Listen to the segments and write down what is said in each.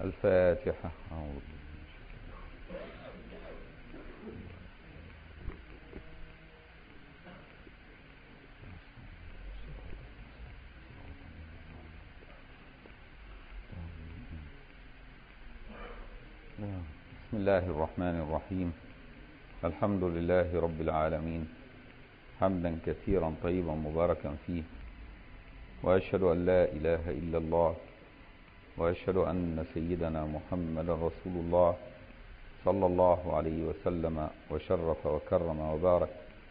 الفاتحة أعوذ بسم الله الرحمن الرحيم الحمد لله رب العالمين حمدا كثيرا طيبا مباركا فيه وأشهد أن لا إله إلا الله وأشهد أن سيدنا محمد رسول الله صلى الله عليه وسلم وشرف وكرم وبارك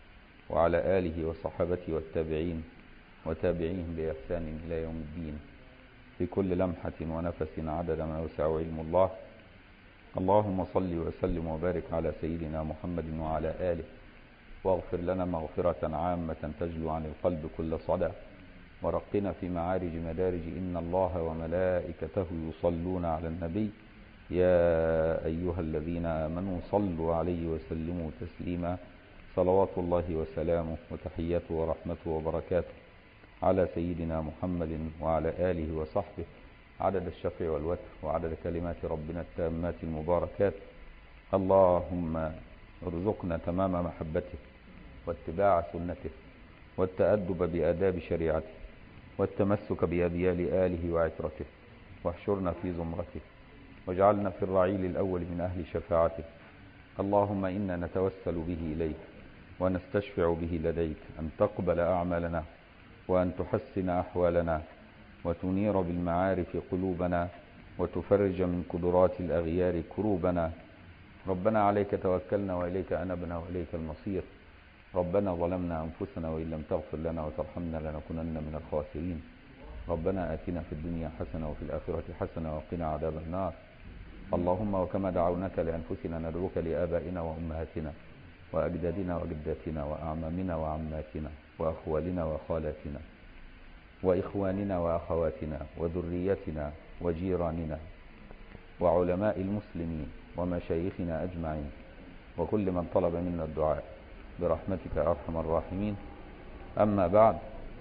وعلى آله وصحبته والتابعين وتابعيهم بإحسان إلى يوم الدين في كل لمحة ونفس عدد ما وسع علم الله اللهم صل وسلم وبارك على سيدنا محمد وعلى آله واغفر لنا مغفرة عامة تجلو عن القلب كل صدى ورقنا في معارج مدارج إن الله وملائكته يصلون على النبي يا أيها الذين آمنوا صلوا عليه وسلموا تسليما صلوات الله وسلامه وتحياته ورحمته وبركاته على سيدنا محمد وعلى آله وصحبه عدد الشفع والوتر وعدد كلمات ربنا التامات المباركات اللهم ارزقنا تمام محبته واتباع سنته والتأدب بآداب شريعته والتمسك بأذيال آله وعترته واحشرنا في زمرته واجعلنا في الرعيل الأول من أهل شفاعته اللهم إنا نتوسل به إليك ونستشفع به لديك أن تقبل أعمالنا وأن تحسن أحوالنا وتنير بالمعارف قلوبنا وتفرج من قدرات الأغيار كروبنا ربنا عليك توكلنا وإليك أنبنا وإليك المصير ربنا ظلمنا أنفسنا وإن لم تغفر لنا وترحمنا لنكونن من الخاسرين ربنا آتنا في الدنيا حسنة وفي الآخرة حسنة وقنا عذاب النار اللهم وكما دعوناك لأنفسنا ندعوك لآبائنا وأمهاتنا وأجدادنا وجداتنا وأعمامنا وعماتنا وأخوالنا وخالاتنا وإخواننا وأخواتنا وذريتنا وجيراننا وعلماء المسلمين ومشايخنا أجمعين وكل من طلب منا الدعاء برحمتك أرحم الراحمين أما بعد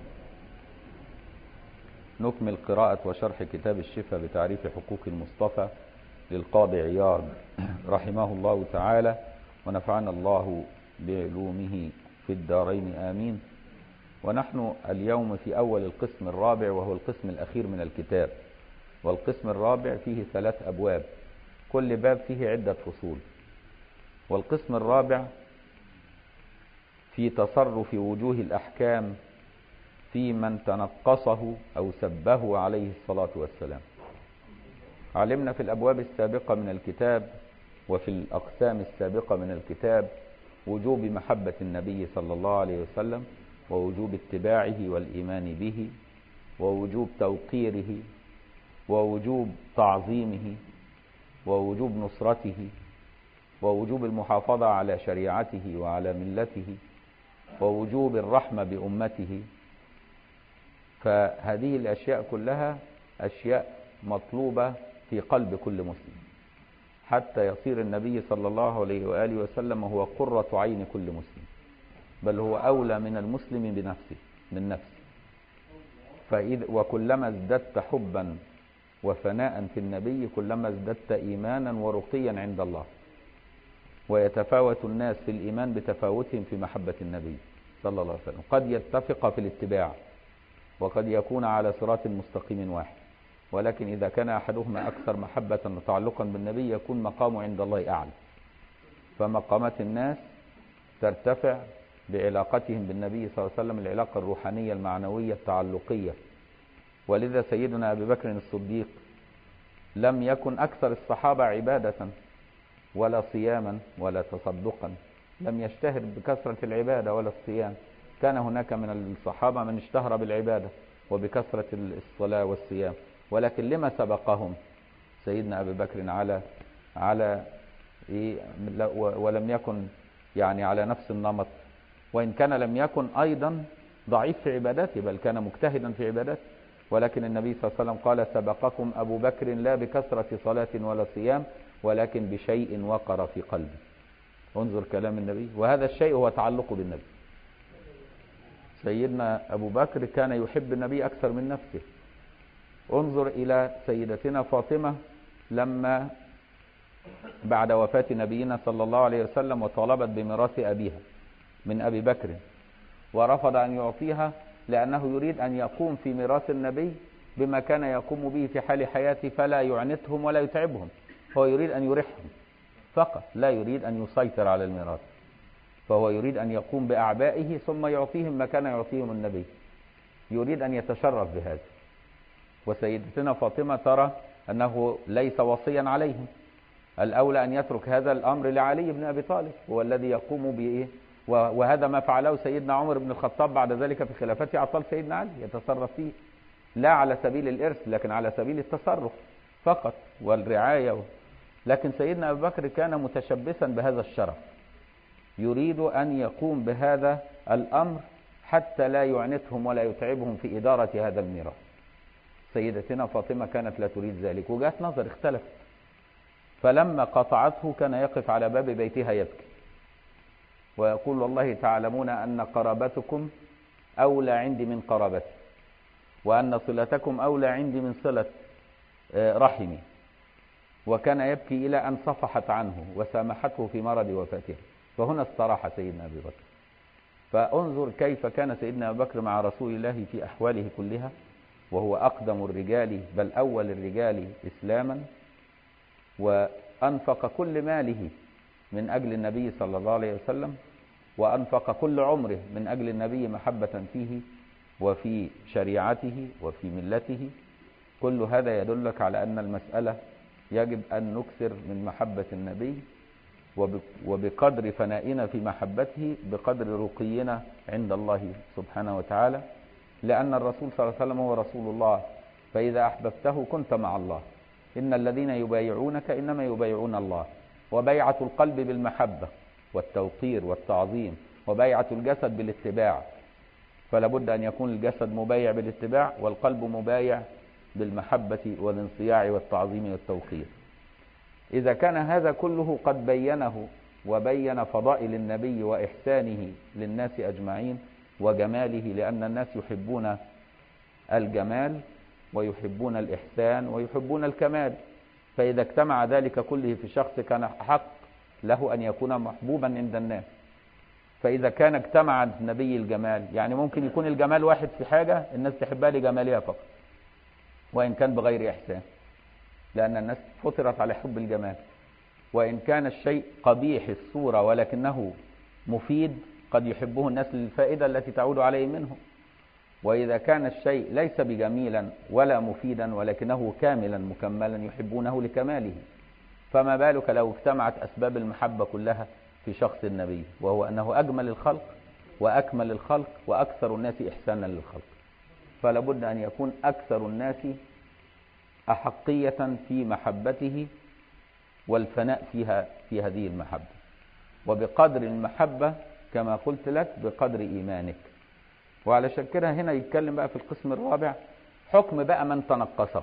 نكمل قراءة وشرح كتاب الشفاء بتعريف حقوق المصطفى للقاضي عياض رحمه الله تعالى ونفعنا الله بعلومه في الدارين آمين ونحن اليوم في أول القسم الرابع وهو القسم الأخير من الكتاب والقسم الرابع فيه ثلاث أبواب كل باب فيه عدة فصول والقسم الرابع في تصرف وجوه الأحكام في من تنقصه أو سبه عليه الصلاة والسلام علمنا في الأبواب السابقة من الكتاب وفي الأقسام السابقة من الكتاب وجوب محبة النبي صلى الله عليه وسلم ووجوب اتباعه والإيمان به ووجوب توقيره ووجوب تعظيمه ووجوب نصرته ووجوب المحافظة على شريعته وعلى ملته ووجوب الرحمة بأمته فهذه الأشياء كلها أشياء مطلوبة في قلب كل مسلم حتى يصير النبي صلى الله عليه وآله وسلم هو قرة عين كل مسلم بل هو أولى من المسلم بنفسه من نفسه فإذ وكلما ازددت حبا وفناء في النبي كلما ازددت إيمانا ورقيا عند الله ويتفاوت الناس في الإيمان بتفاوتهم في محبة النبي صلى الله عليه وسلم قد يتفق في الاتباع وقد يكون على صراط مستقيم واحد ولكن إذا كان أحدهما أكثر محبة وتعلقا بالنبي يكون مقامه عند الله أعلى فمقامات الناس ترتفع بعلاقتهم بالنبي صلى الله عليه وسلم العلاقة الروحانية المعنوية التعلقية ولذا سيدنا أبي بكر الصديق لم يكن أكثر الصحابة عبادة ولا صياما ولا تصدقا لم يشتهر بكثرة العبادة ولا الصيام كان هناك من الصحابة من اشتهر بالعبادة وبكثرة الصلاة والصيام ولكن لما سبقهم سيدنا أبي بكر على على إيه ولم يكن يعني على نفس النمط وإن كان لم يكن أيضا ضعيف في عبادته بل كان مجتهدا في عبادته ولكن النبي صلى الله عليه وسلم قال سبقكم أبو بكر لا بكثرة صلاة ولا صيام ولكن بشيء وقر في قلبه انظر كلام النبي وهذا الشيء هو تعلقه بالنبي سيدنا أبو بكر كان يحب النبي أكثر من نفسه انظر إلى سيدتنا فاطمة لما بعد وفاة نبينا صلى الله عليه وسلم وطالبت بميراث أبيها من أبي بكر ورفض أن يعطيها لأنه يريد أن يقوم في ميراث النبي بما كان يقوم به في حال حياته فلا يعنتهم ولا يتعبهم هو يريد أن يريحهم فقط لا يريد أن يسيطر على الميراث فهو يريد أن يقوم بأعبائه ثم يعطيهم ما كان يعطيهم النبي يريد أن يتشرف بهذا وسيدتنا فاطمة ترى أنه ليس وصيا عليهم الأولى أن يترك هذا الأمر لعلي بن أبي طالب هو الذي يقوم بإيه وهذا ما فعله سيدنا عمر بن الخطاب بعد ذلك في خلافته أعطال سيدنا علي يتصرف فيه لا على سبيل الإرث لكن على سبيل التصرف فقط والرعاية لكن سيدنا أبو بكر كان متشبثا بهذا الشرف يريد أن يقوم بهذا الأمر حتى لا يعنتهم ولا يتعبهم في إدارة هذا الميراث سيدتنا فاطمة كانت لا تريد ذلك وجات نظر اختلفت فلما قطعته كان يقف على باب بيتها يبكي ويقول والله تعلمون أن قرابتكم أولى عندي من قرابتي وأن صلتكم أولى عندي من صلة رحمي وكان يبكي إلى أن صفحت عنه وسامحته في مرض وفاته فهنا استراح سيدنا أبي بكر فانظر كيف كان سيدنا أبو بكر مع رسول الله في أحواله كلها وهو أقدم الرجال بل أول الرجال إسلاما وأنفق كل ماله من أجل النبي صلى الله عليه وسلم وأنفق كل عمره من أجل النبي محبة فيه وفي شريعته وفي ملته كل هذا يدلك على أن المسألة يجب أن نكثر من محبة النبي وبقدر فنائنا في محبته بقدر رقينا عند الله سبحانه وتعالى لأن الرسول صلى الله عليه وسلم هو رسول الله فإذا أحببته كنت مع الله إن الذين يبايعونك إنما يبايعون الله وبيعة القلب بالمحبة والتوقير والتعظيم وبيعة الجسد بالاتباع فلا بد أن يكون الجسد مبايع بالاتباع والقلب مبايع بالمحبة والانصياع والتعظيم والتوقير إذا كان هذا كله قد بينه وبين فضائل النبي وإحسانه للناس أجمعين وجماله لأن الناس يحبون الجمال ويحبون الإحسان ويحبون الكمال فإذا اجتمع ذلك كله في شخص كان حق له أن يكون محبوبا عند الناس فإذا كان اجتمع نبي الجمال يعني ممكن يكون الجمال واحد في حاجة الناس تحبها لجمالها فقط وإن كان بغير إحسان لأن الناس فطرت على حب الجمال وإن كان الشيء قبيح الصورة ولكنه مفيد قد يحبه الناس للفائدة التي تعود عليه منه وإذا كان الشيء ليس بجميلا ولا مفيدا ولكنه كاملا مكملا يحبونه لكماله فما بالك لو اجتمعت أسباب المحبة كلها في شخص النبي وهو أنه أجمل الخلق وأكمل الخلق وأكثر الناس إحسانا للخلق فلا بد أن يكون أكثر الناس أحقية في محبته والفناء فيها في هذه المحبة وبقدر المحبة كما قلت لك بقدر إيمانك وعلى كده هنا يتكلم بقى في القسم الرابع حكم بقى من تنقصه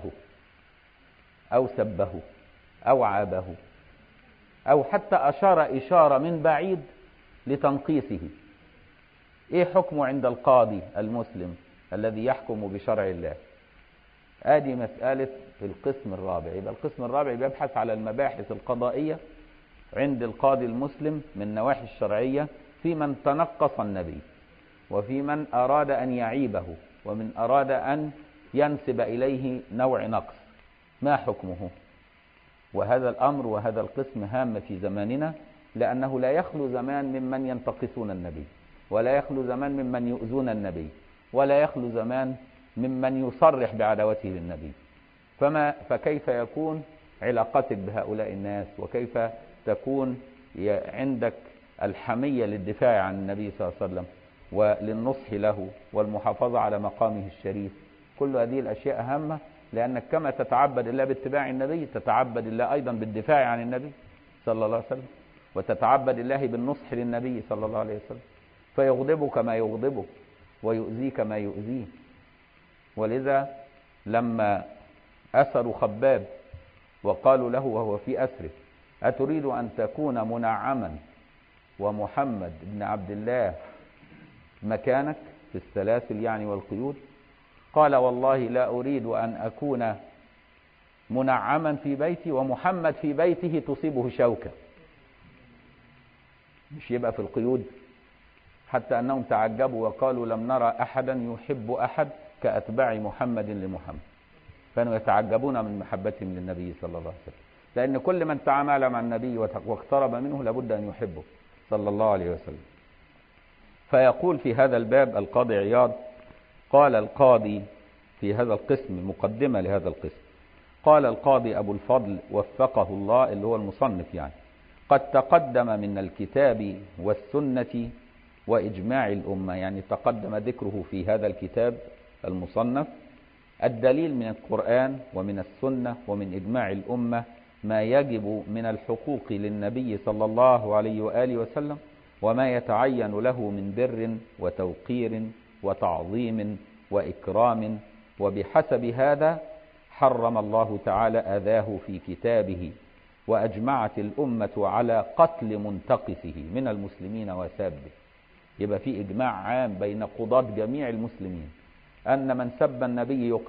أو سبه أو عابه أو حتى أشار إشارة من بعيد لتنقيصه إيه حكمه عند القاضي المسلم الذي يحكم بشرع الله ادي مسألة القسم الرابع يبقى القسم الرابع بيبحث على المباحث القضائية عند القاضي المسلم من النواحي الشرعية في من تنقص النبي وفي من أراد أن يعيبه ومن أراد أن ينسب إليه نوع نقص ما حكمه وهذا الأمر وهذا القسم هام في زماننا لأنه لا يخلو زمان ممن ينتقصون النبي ولا يخلو زمان ممن يؤذون النبي ولا يخلو زمان ممن يصرح بعداوته للنبي فما فكيف يكون علاقتك بهؤلاء الناس وكيف تكون عندك الحمية للدفاع عن النبي صلى الله عليه وسلم وللنصح له والمحافظة على مقامه الشريف كل هذه الأشياء هامة لأنك كما تتعبد الله باتباع النبي تتعبد الله أيضا بالدفاع عن النبي صلى الله عليه وسلم وتتعبد الله بالنصح للنبي صلى الله عليه وسلم فيغضبك ما يغضبك ويؤذيك ما يؤذيه ولذا لما أسروا خباب وقالوا له وهو في أسره أتريد أن تكون منعما ومحمد بن عبد الله مكانك في السلاسل يعني والقيود قال والله لا أريد أن أكون منعما في بيتي ومحمد في بيته تصيبه شوكة مش يبقى في القيود حتى أنهم تعجبوا وقالوا لم نرى أحدا يحب أحد كأتباع محمد لمحمد كانوا يتعجبون من محبتهم للنبي صلى الله عليه وسلم لأن كل من تعامل مع النبي واقترب منه لابد أن يحبه صلى الله عليه وسلم فيقول في هذا الباب القاضي عياض قال القاضي في هذا القسم مقدمة لهذا القسم قال القاضي أبو الفضل وفقه الله اللي هو المصنف يعني قد تقدم من الكتاب والسنة وإجماع الأمة يعني تقدم ذكره في هذا الكتاب المصنف الدليل من القرآن ومن السنة ومن إجماع الأمة ما يجب من الحقوق للنبي صلى الله عليه وآله وسلم وما يتعين له من بر وتوقير وتعظيم وإكرام وبحسب هذا حرم الله تعالى أذاه في كتابه وأجمعت الأمة على قتل منتقصه من المسلمين وسابه يبقى في إجماع عام بين قضاة جميع المسلمين أن من سب النبي يقتل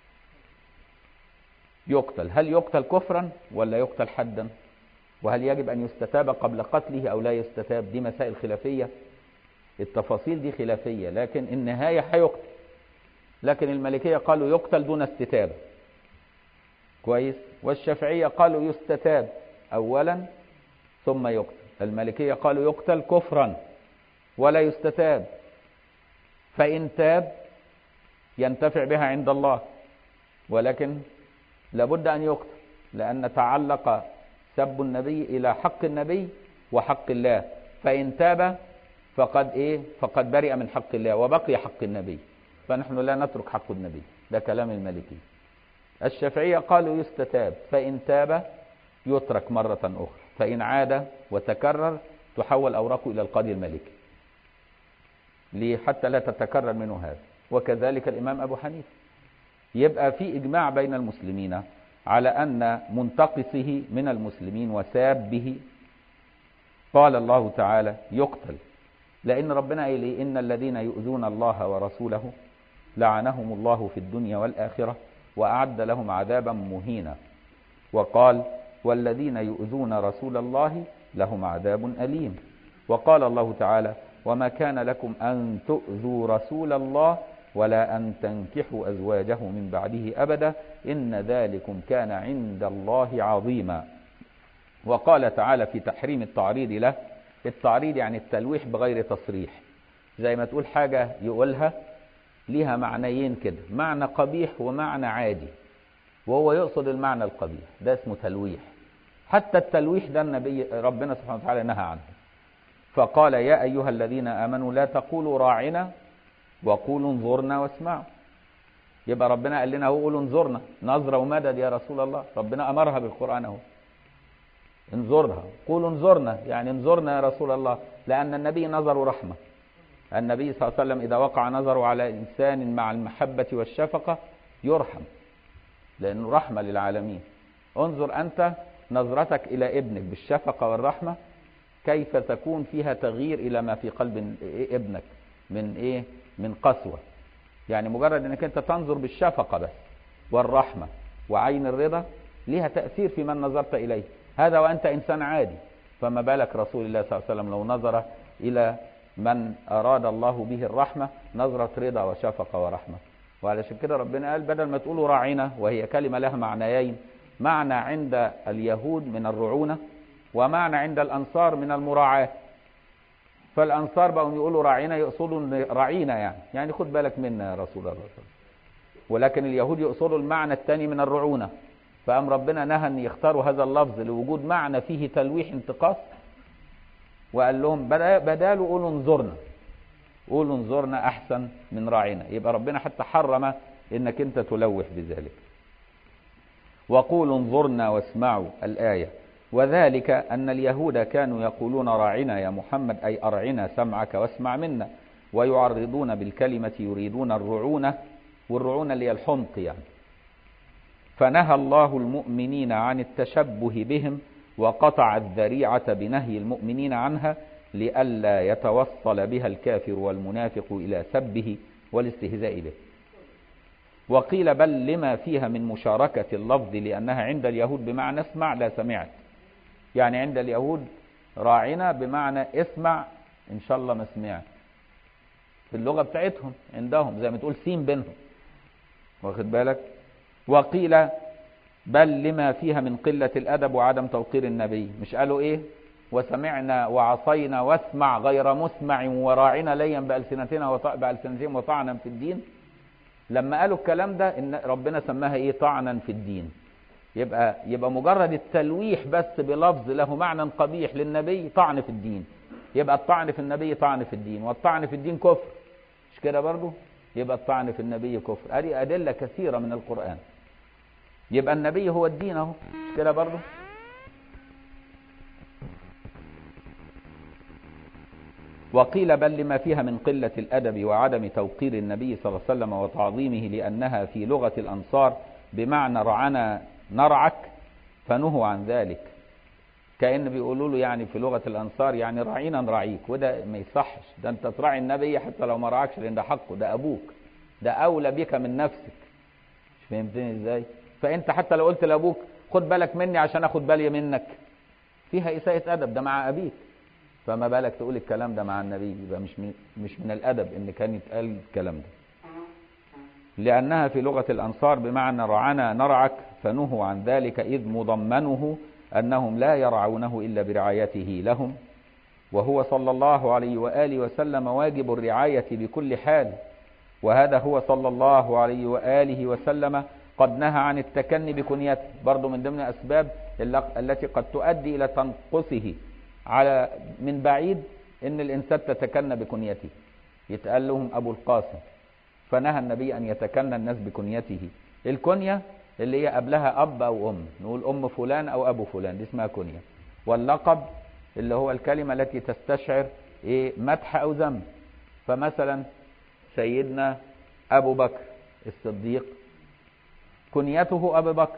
يقتل هل يقتل كفرا ولا يقتل حدا وهل يجب أن يستتاب قبل قتله أو لا يستتاب دي مسائل خلافية التفاصيل دي خلافية لكن النهاية هيقتل لكن الملكية قالوا يقتل دون استتابة كويس والشافعية قالوا يستتاب أولا ثم يقتل الملكية قالوا يقتل كفرا ولا يستتاب فإن تاب ينتفع بها عند الله ولكن لابد أن يقتل لأن تعلق سب النبي إلى حق النبي وحق الله فإن تاب فقد إيه فقد برئ من حق الله وبقي حق النبي فنحن لا نترك حق النبي ده كلام المالكي الشافعية قالوا يستتاب فإن تاب يترك مرة أخرى فإن عاد وتكرر تحول أوراقه إلى القاضي المالكي ليه حتى لا تتكرر منه هذا وكذلك الإمام أبو حنيفة يبقى في إجماع بين المسلمين على أن منتقصه من المسلمين وسابه قال الله تعالى يقتل لأن ربنا قال إيه إن الذين يؤذون الله ورسوله لعنهم الله في الدنيا والآخرة وأعد لهم عذابا مهينا وقال والذين يؤذون رسول الله لهم عذاب أليم وقال الله تعالى وما كان لكم أن تؤذوا رسول الله ولا أن تنكحوا أزواجه من بعده أبدا إن ذلكم كان عند الله عظيما وقال تعالى في تحريم التعريض له التعريض يعني التلويح بغير تصريح زي ما تقول حاجة يقولها ليها معنيين كده معنى قبيح ومعنى عادي وهو يقصد المعنى القبيح ده اسمه تلويح حتى التلويح ده النبي ربنا سبحانه وتعالى نهى عنه فقال يا أيها الذين آمنوا لا تقولوا راعنا وقولوا انظرنا واسمعوا يبقى ربنا قال لنا هو قولوا انظرنا نظرة ومدد يا رسول الله ربنا أمرها بالقرآن اهو انظرها قولوا انظرنا يعني انظرنا يا رسول الله لأن النبي نظر رحمة النبي صلى الله عليه وسلم إذا وقع نظره على إنسان مع المحبة والشفقة يرحم لأنه رحمة للعالمين انظر أنت نظرتك إلى ابنك بالشفقة والرحمة كيف تكون فيها تغيير إلى ما في قلب ابنك من إيه من قسوة يعني مجرد أنك أنت تنظر بالشفقة بس والرحمة وعين الرضا لها تأثير في من نظرت إليه هذا وأنت إنسان عادي فما بالك رسول الله صلى الله عليه وسلم لو نظر إلى من أراد الله به الرحمة نظرة رضا وشفقة ورحمة وعلشان كده ربنا قال بدل ما تقولوا راعنا وهي كلمة لها معنيين معنى عند اليهود من الرعونة ومعنى عند الأنصار من المراعاة فالأنصار بقوا يقولوا راعينا يقصدوا راعينا يعني يعني خد بالك منا يا رسول الله صلى الله عليه وسلم ولكن اليهود يقصدوا المعنى الثاني من الرعونة فأم ربنا نهى أن يختاروا هذا اللفظ لوجود معنى فيه تلويح انتقاص وقال لهم بدالوا قولوا انظرنا قولوا انظرنا أحسن من راعينا يبقى ربنا حتى حرم انك انت تلوح بذلك وقولوا انظرنا واسمعوا الآية وذلك أن اليهود كانوا يقولون راعنا يا محمد أي أرعنا سمعك واسمع منا ويعرضون بالكلمة يريدون الرعونة والرعونة اللي هي الحمق يعني فنهى الله المؤمنين عن التشبه بهم وقطع الذريعة بنهي المؤمنين عنها لئلا يتوصل بها الكافر والمنافق إلى سبه والاستهزاء به وقيل بل لما فيها من مشاركة اللفظ لأنها عند اليهود بمعنى اسمع لا سمعت يعني عند اليهود راعنا بمعنى اسمع إن شاء الله ما سمعت في اللغة بتاعتهم عندهم زي ما تقول سين بينهم واخد بالك وقيل بل لما فيها من قلة الأدب وعدم توقير النبي مش قالوا إيه وسمعنا وعصينا واسمع غير مسمع وراعنا ليا بألسنتنا وط... بألسنتهم وطعنا في الدين لما قالوا الكلام ده إن ربنا سماها إيه طعنا في الدين يبقى يبقى مجرد التلويح بس بلفظ له معنى قبيح للنبي طعن في الدين يبقى الطعن في النبي طعن في الدين والطعن في الدين كفر مش كده برضو يبقى الطعن في النبي كفر ادي ادله كثيره من القران يبقى النبي هو الدين اهو مش كده برضو وقيل بل لما فيها من قلة الأدب وعدم توقير النبي صلى الله عليه وسلم وتعظيمه لأنها في لغة الأنصار بمعنى رعنا نرعك فنهوا عن ذلك كأن بيقولوا له يعني في لغة الأنصار يعني راعينا نراعيك وده ما يصحش ده أنت تراعي النبي حتى لو ما رعاكش لأن ده حقه ده أبوك ده أولى بك من نفسك مش فهمتني إزاي فأنت حتى لو قلت لأبوك خد بالك مني عشان أخد بالي منك فيها إساءة أدب ده مع أبيك فما بالك تقول الكلام ده مع النبي يبقى مش من مش من الأدب إن كان يتقال الكلام ده لأنها في لغة الأنصار بمعنى رعنا نرعك فنهوا عن ذلك إذ مضمنه أنهم لا يرعونه إلا برعايته لهم وهو صلى الله عليه وآله وسلم واجب الرعاية بكل حال وهذا هو صلى الله عليه وآله وسلم قد نهى عن التكني بكنيته برضو من ضمن أسباب التي قد تؤدي إلى تنقصه على من بعيد ان الانسان تتكنى بكنيته يتقال لهم ابو القاسم فنهى النبي ان يتكنى الناس بكنيته الكنيه اللي هي قبلها اب او ام نقول ام فلان او ابو فلان دي اسمها كنيه واللقب اللي هو الكلمه التي تستشعر ايه مدح او ذم فمثلا سيدنا ابو بكر الصديق كنيته ابو بكر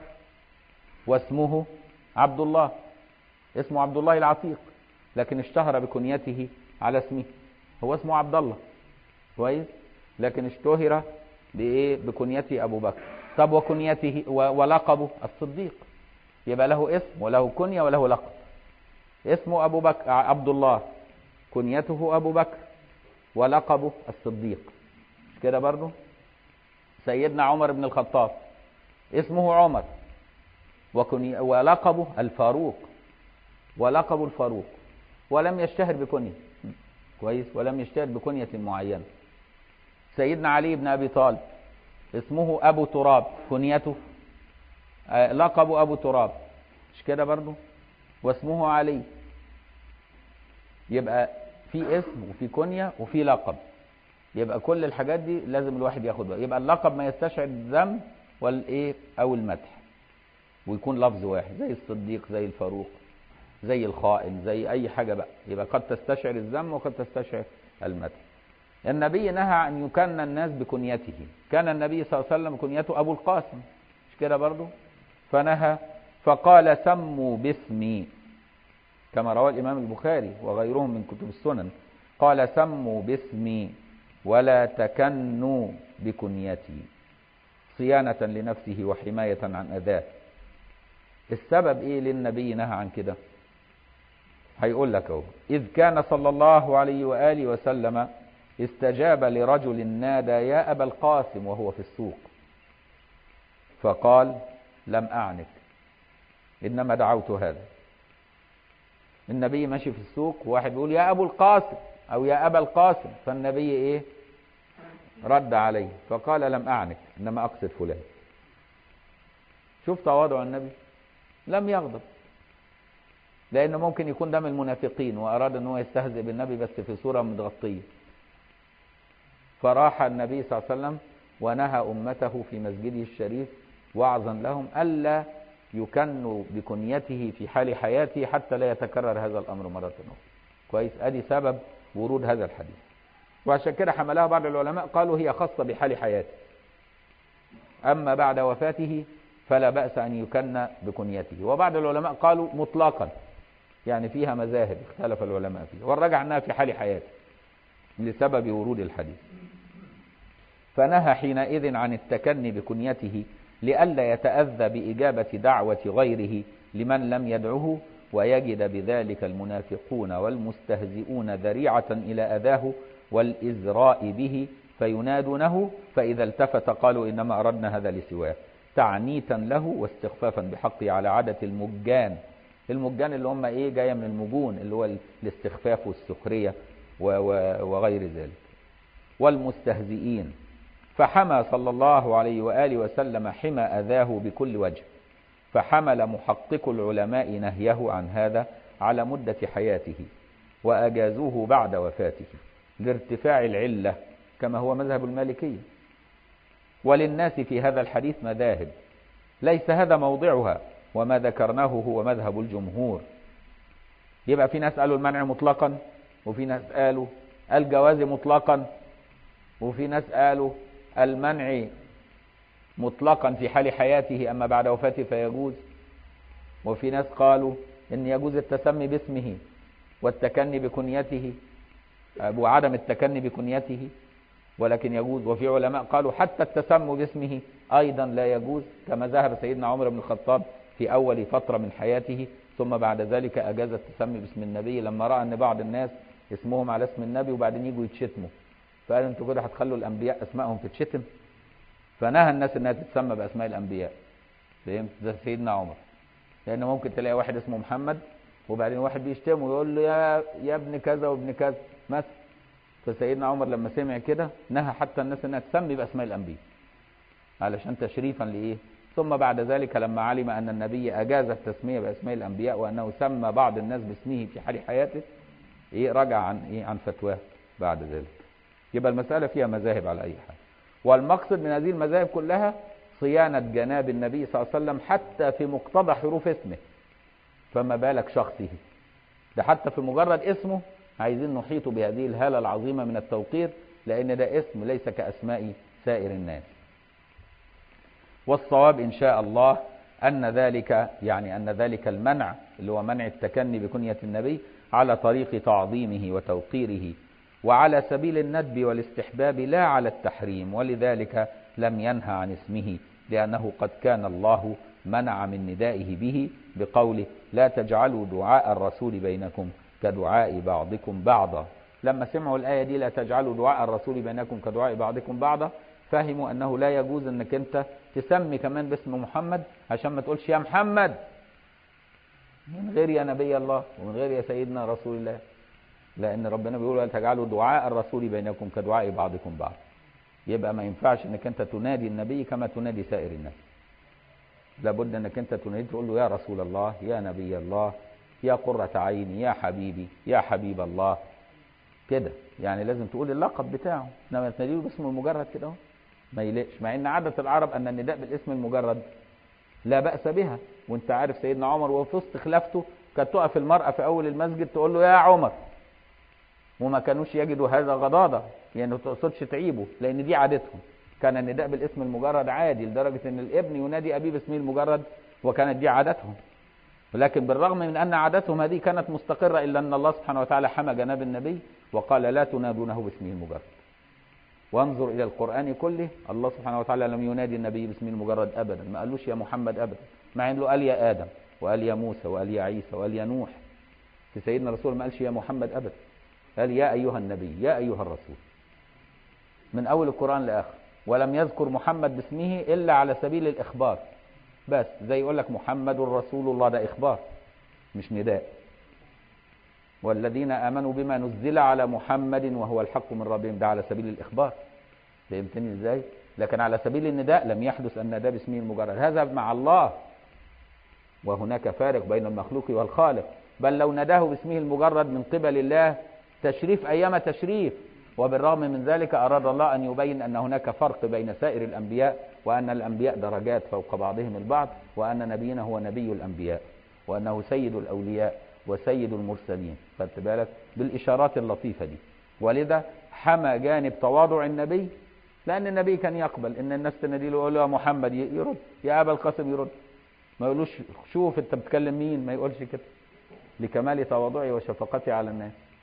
واسمه عبد الله اسمه عبد الله العتيق لكن اشتهر بكنيته على اسمه هو اسمه عبد الله كويس لكن اشتهر بايه بكنيته ابو بكر طب وكنيته ولقبه الصديق يبقى له اسم وله كنيه وله لقب اسمه ابو بكر عبد الله كنيته ابو بكر ولقبه الصديق مش كده برضه سيدنا عمر بن الخطاب اسمه عمر وكني ولقبه الفاروق ولقب الفاروق ولم يشتهر بكنية كويس ولم يشتهر بكنية معينة سيدنا علي بن أبي طالب اسمه أبو تراب كنيته آه لقب أبو تراب مش كده برضو واسمه علي يبقى في اسم وفي كنية وفي لقب يبقى كل الحاجات دي لازم الواحد ياخد بقى. يبقى اللقب ما يستشعر الذم والايه او المدح ويكون لفظ واحد زي الصديق زي الفاروق زي الخائن زي اي حاجه بقى يبقى قد تستشعر الذم وقد تستشعر المدح النبي نهى ان يكن الناس بكنيته كان النبي صلى الله عليه وسلم كنيته ابو القاسم مش كده برضو فنهى فقال سموا باسمي كما روى الامام البخاري وغيرهم من كتب السنن قال سموا باسمي ولا تكنوا بكنيتي صيانة لنفسه وحماية عن أذاه السبب ايه للنبي نهى عن كده هيقول لك اهو اذ كان صلى الله عليه واله وسلم استجاب لرجل نادى يا ابا القاسم وهو في السوق فقال لم اعنك انما دعوت هذا النبي ماشي في السوق وواحد بيقول يا ابو القاسم او يا ابا القاسم فالنبي ايه رد عليه فقال لم اعنك انما اقصد فلان شوف تواضع النبي لم يغضب لأنه ممكن يكون ده من المنافقين وأراد أن هو يستهزئ بالنبي بس في صورة متغطية فراح النبي صلى الله عليه وسلم ونهى أمته في مسجده الشريف وعظا لهم ألا يكنوا بكنيته في حال حياته حتى لا يتكرر هذا الأمر مرة أخرى كويس أدي سبب ورود هذا الحديث وعشان كده حملها بعض العلماء قالوا هي خاصة بحال حياته أما بعد وفاته فلا بأس أن يكن بكنيته وبعض العلماء قالوا مطلقا يعني فيها مذاهب اختلف العلماء فيها والرجع أنها في حال حياته لسبب ورود الحديث فنهى حينئذ عن التكني بكنيته لئلا يتأذى بإجابة دعوة غيره لمن لم يدعه ويجد بذلك المنافقون والمستهزئون ذريعة إلى أذاه والإزراء به فينادونه فإذا التفت قالوا إنما أردنا هذا لسواه تعنيتا له واستخفافا بحقه على عادة المجان المجان اللي هم إيه جاية من المجون اللي هو الاستخفاف والسخرية وغير ذلك والمستهزئين فحمى صلى الله عليه وآله وسلم حمى أذاه بكل وجه فحمل محقق العلماء نهيه عن هذا على مدة حياته وأجازوه بعد وفاته لارتفاع العلة كما هو مذهب المالكية وللناس في هذا الحديث مذاهب ليس هذا موضعها وما ذكرناه هو مذهب الجمهور يبقى في ناس قالوا المنع مطلقا وفي ناس قالوا الجواز مطلقا وفي ناس قالوا المنع مطلقا في حال حياته أما بعد وفاته فيجوز وفي ناس قالوا إن يجوز التسمي باسمه والتكني بكنيته وعدم التكني بكنيته ولكن يجوز وفي علماء قالوا حتى التسمي باسمه أيضا لا يجوز كما ذهب سيدنا عمر بن الخطاب في أول فترة من حياته ثم بعد ذلك أجاز التسمي باسم النبي لما رأى أن بعض الناس اسمهم على اسم النبي وبعدين يجوا يتشتموا فقال انتوا كده هتخلوا الأنبياء أسمائهم تتشتم فنهى الناس انها تتسمى باسماء الانبياء فهمت ده سيدنا عمر لان ممكن تلاقي واحد اسمه محمد وبعدين واحد بيشتمه ويقول له يا يا ابن كذا وابن كذا مثلا فسيدنا عمر لما سمع كده نهى حتى الناس انها تسمي باسماء الانبياء علشان تشريفا لايه ثم بعد ذلك لما علم ان النبي اجاز التسميه باسماء الانبياء وانه سمى بعض الناس باسمه في حال حياته ايه رجع عن ايه عن فتواه بعد ذلك يبقى المساله فيها مذاهب على اي حال والمقصد من هذه المذاهب كلها صيانة جناب النبي صلى الله عليه وسلم حتى في مقتضى حروف اسمه فما بالك شخصه ده حتى في مجرد اسمه عايزين نحيط بهذه الهالة العظيمة من التوقير لأن ده اسم ليس كأسماء سائر الناس والصواب إن شاء الله أن ذلك يعني أن ذلك المنع اللي هو منع التكني بكنية النبي على طريق تعظيمه وتوقيره وعلى سبيل الندب والاستحباب لا على التحريم ولذلك لم ينهى عن اسمه لأنه قد كان الله منع من ندائه به بقوله لا تجعلوا دعاء الرسول بينكم كدعاء بعضكم بعضا لما سمعوا الآية دي لا تجعلوا دعاء الرسول بينكم كدعاء بعضكم بعضا فهموا أنه لا يجوز أنك أنت تسمي كمان باسم محمد عشان ما تقولش يا محمد من غير يا نبي الله ومن غير يا سيدنا رسول الله لأن ربنا بيقول لا تجعلوا دعاء الرسول بينكم كدعاء بعضكم بعض يبقى ما ينفعش انك انت تنادي النبي كما تنادي سائر الناس لابد انك انت تنادي تقول له يا رسول الله يا نبي الله يا قرة عيني يا حبيبي يا حبيب الله كده يعني لازم تقول اللقب بتاعه انما تناديه باسمه المجرد كده اهو ما يليقش مع ان عادة العرب ان النداء بالاسم المجرد لا بأس بها وانت عارف سيدنا عمر وفي وسط خلافته كانت تقف المرأة في اول المسجد تقول له يا عمر وما كانوش يجدوا هذا غضاضة يعني ما تقصدش تعيبه لأن دي عادتهم كان النداء بالاسم المجرد عادي لدرجة أن الابن ينادي أبيه باسمه المجرد وكانت دي عادتهم ولكن بالرغم من أن عادتهم هذه كانت مستقرة إلا أن الله سبحانه وتعالى حمى جناب النبي وقال لا تنادونه باسمه المجرد وانظر إلى القرآن كله الله سبحانه وتعالى لم ينادي النبي باسمه المجرد أبدا ما قالوش يا محمد أبدا مع أنه قال يا آدم وقال يا موسى وقال يا عيسى وقال يا نوح في سيدنا الرسول ما قالش يا محمد أبدا قال يا أيها النبي يا أيها الرسول من أول القرآن لآخر ولم يذكر محمد باسمه إلا على سبيل الإخبار بس زي يقول لك محمد رسول الله ده إخبار مش نداء والذين آمنوا بما نزل على محمد وهو الحق من ربهم ده على سبيل الإخبار فهمتني إزاي لكن على سبيل النداء لم يحدث النداء باسمه المجرد هذا مع الله وهناك فارق بين المخلوق والخالق بل لو نداه باسمه المجرد من قبل الله تشريف أيام تشريف وبالرغم من ذلك أراد الله أن يبين أن هناك فرق بين سائر الأنبياء وأن الأنبياء درجات فوق بعضهم البعض وأن نبينا هو نبي الأنبياء وأنه سيد الأولياء وسيد المرسلين خدت بالك بالإشارات اللطيفة دي ولذا حمى جانب تواضع النبي لأن النبي كان يقبل إن الناس تنادي له يقول له يا محمد يرد يا أبا القاسم يرد ما يقولوش شوف أنت بتكلم مين ما يقولش كده لكمال تواضعه وشفقته على الناس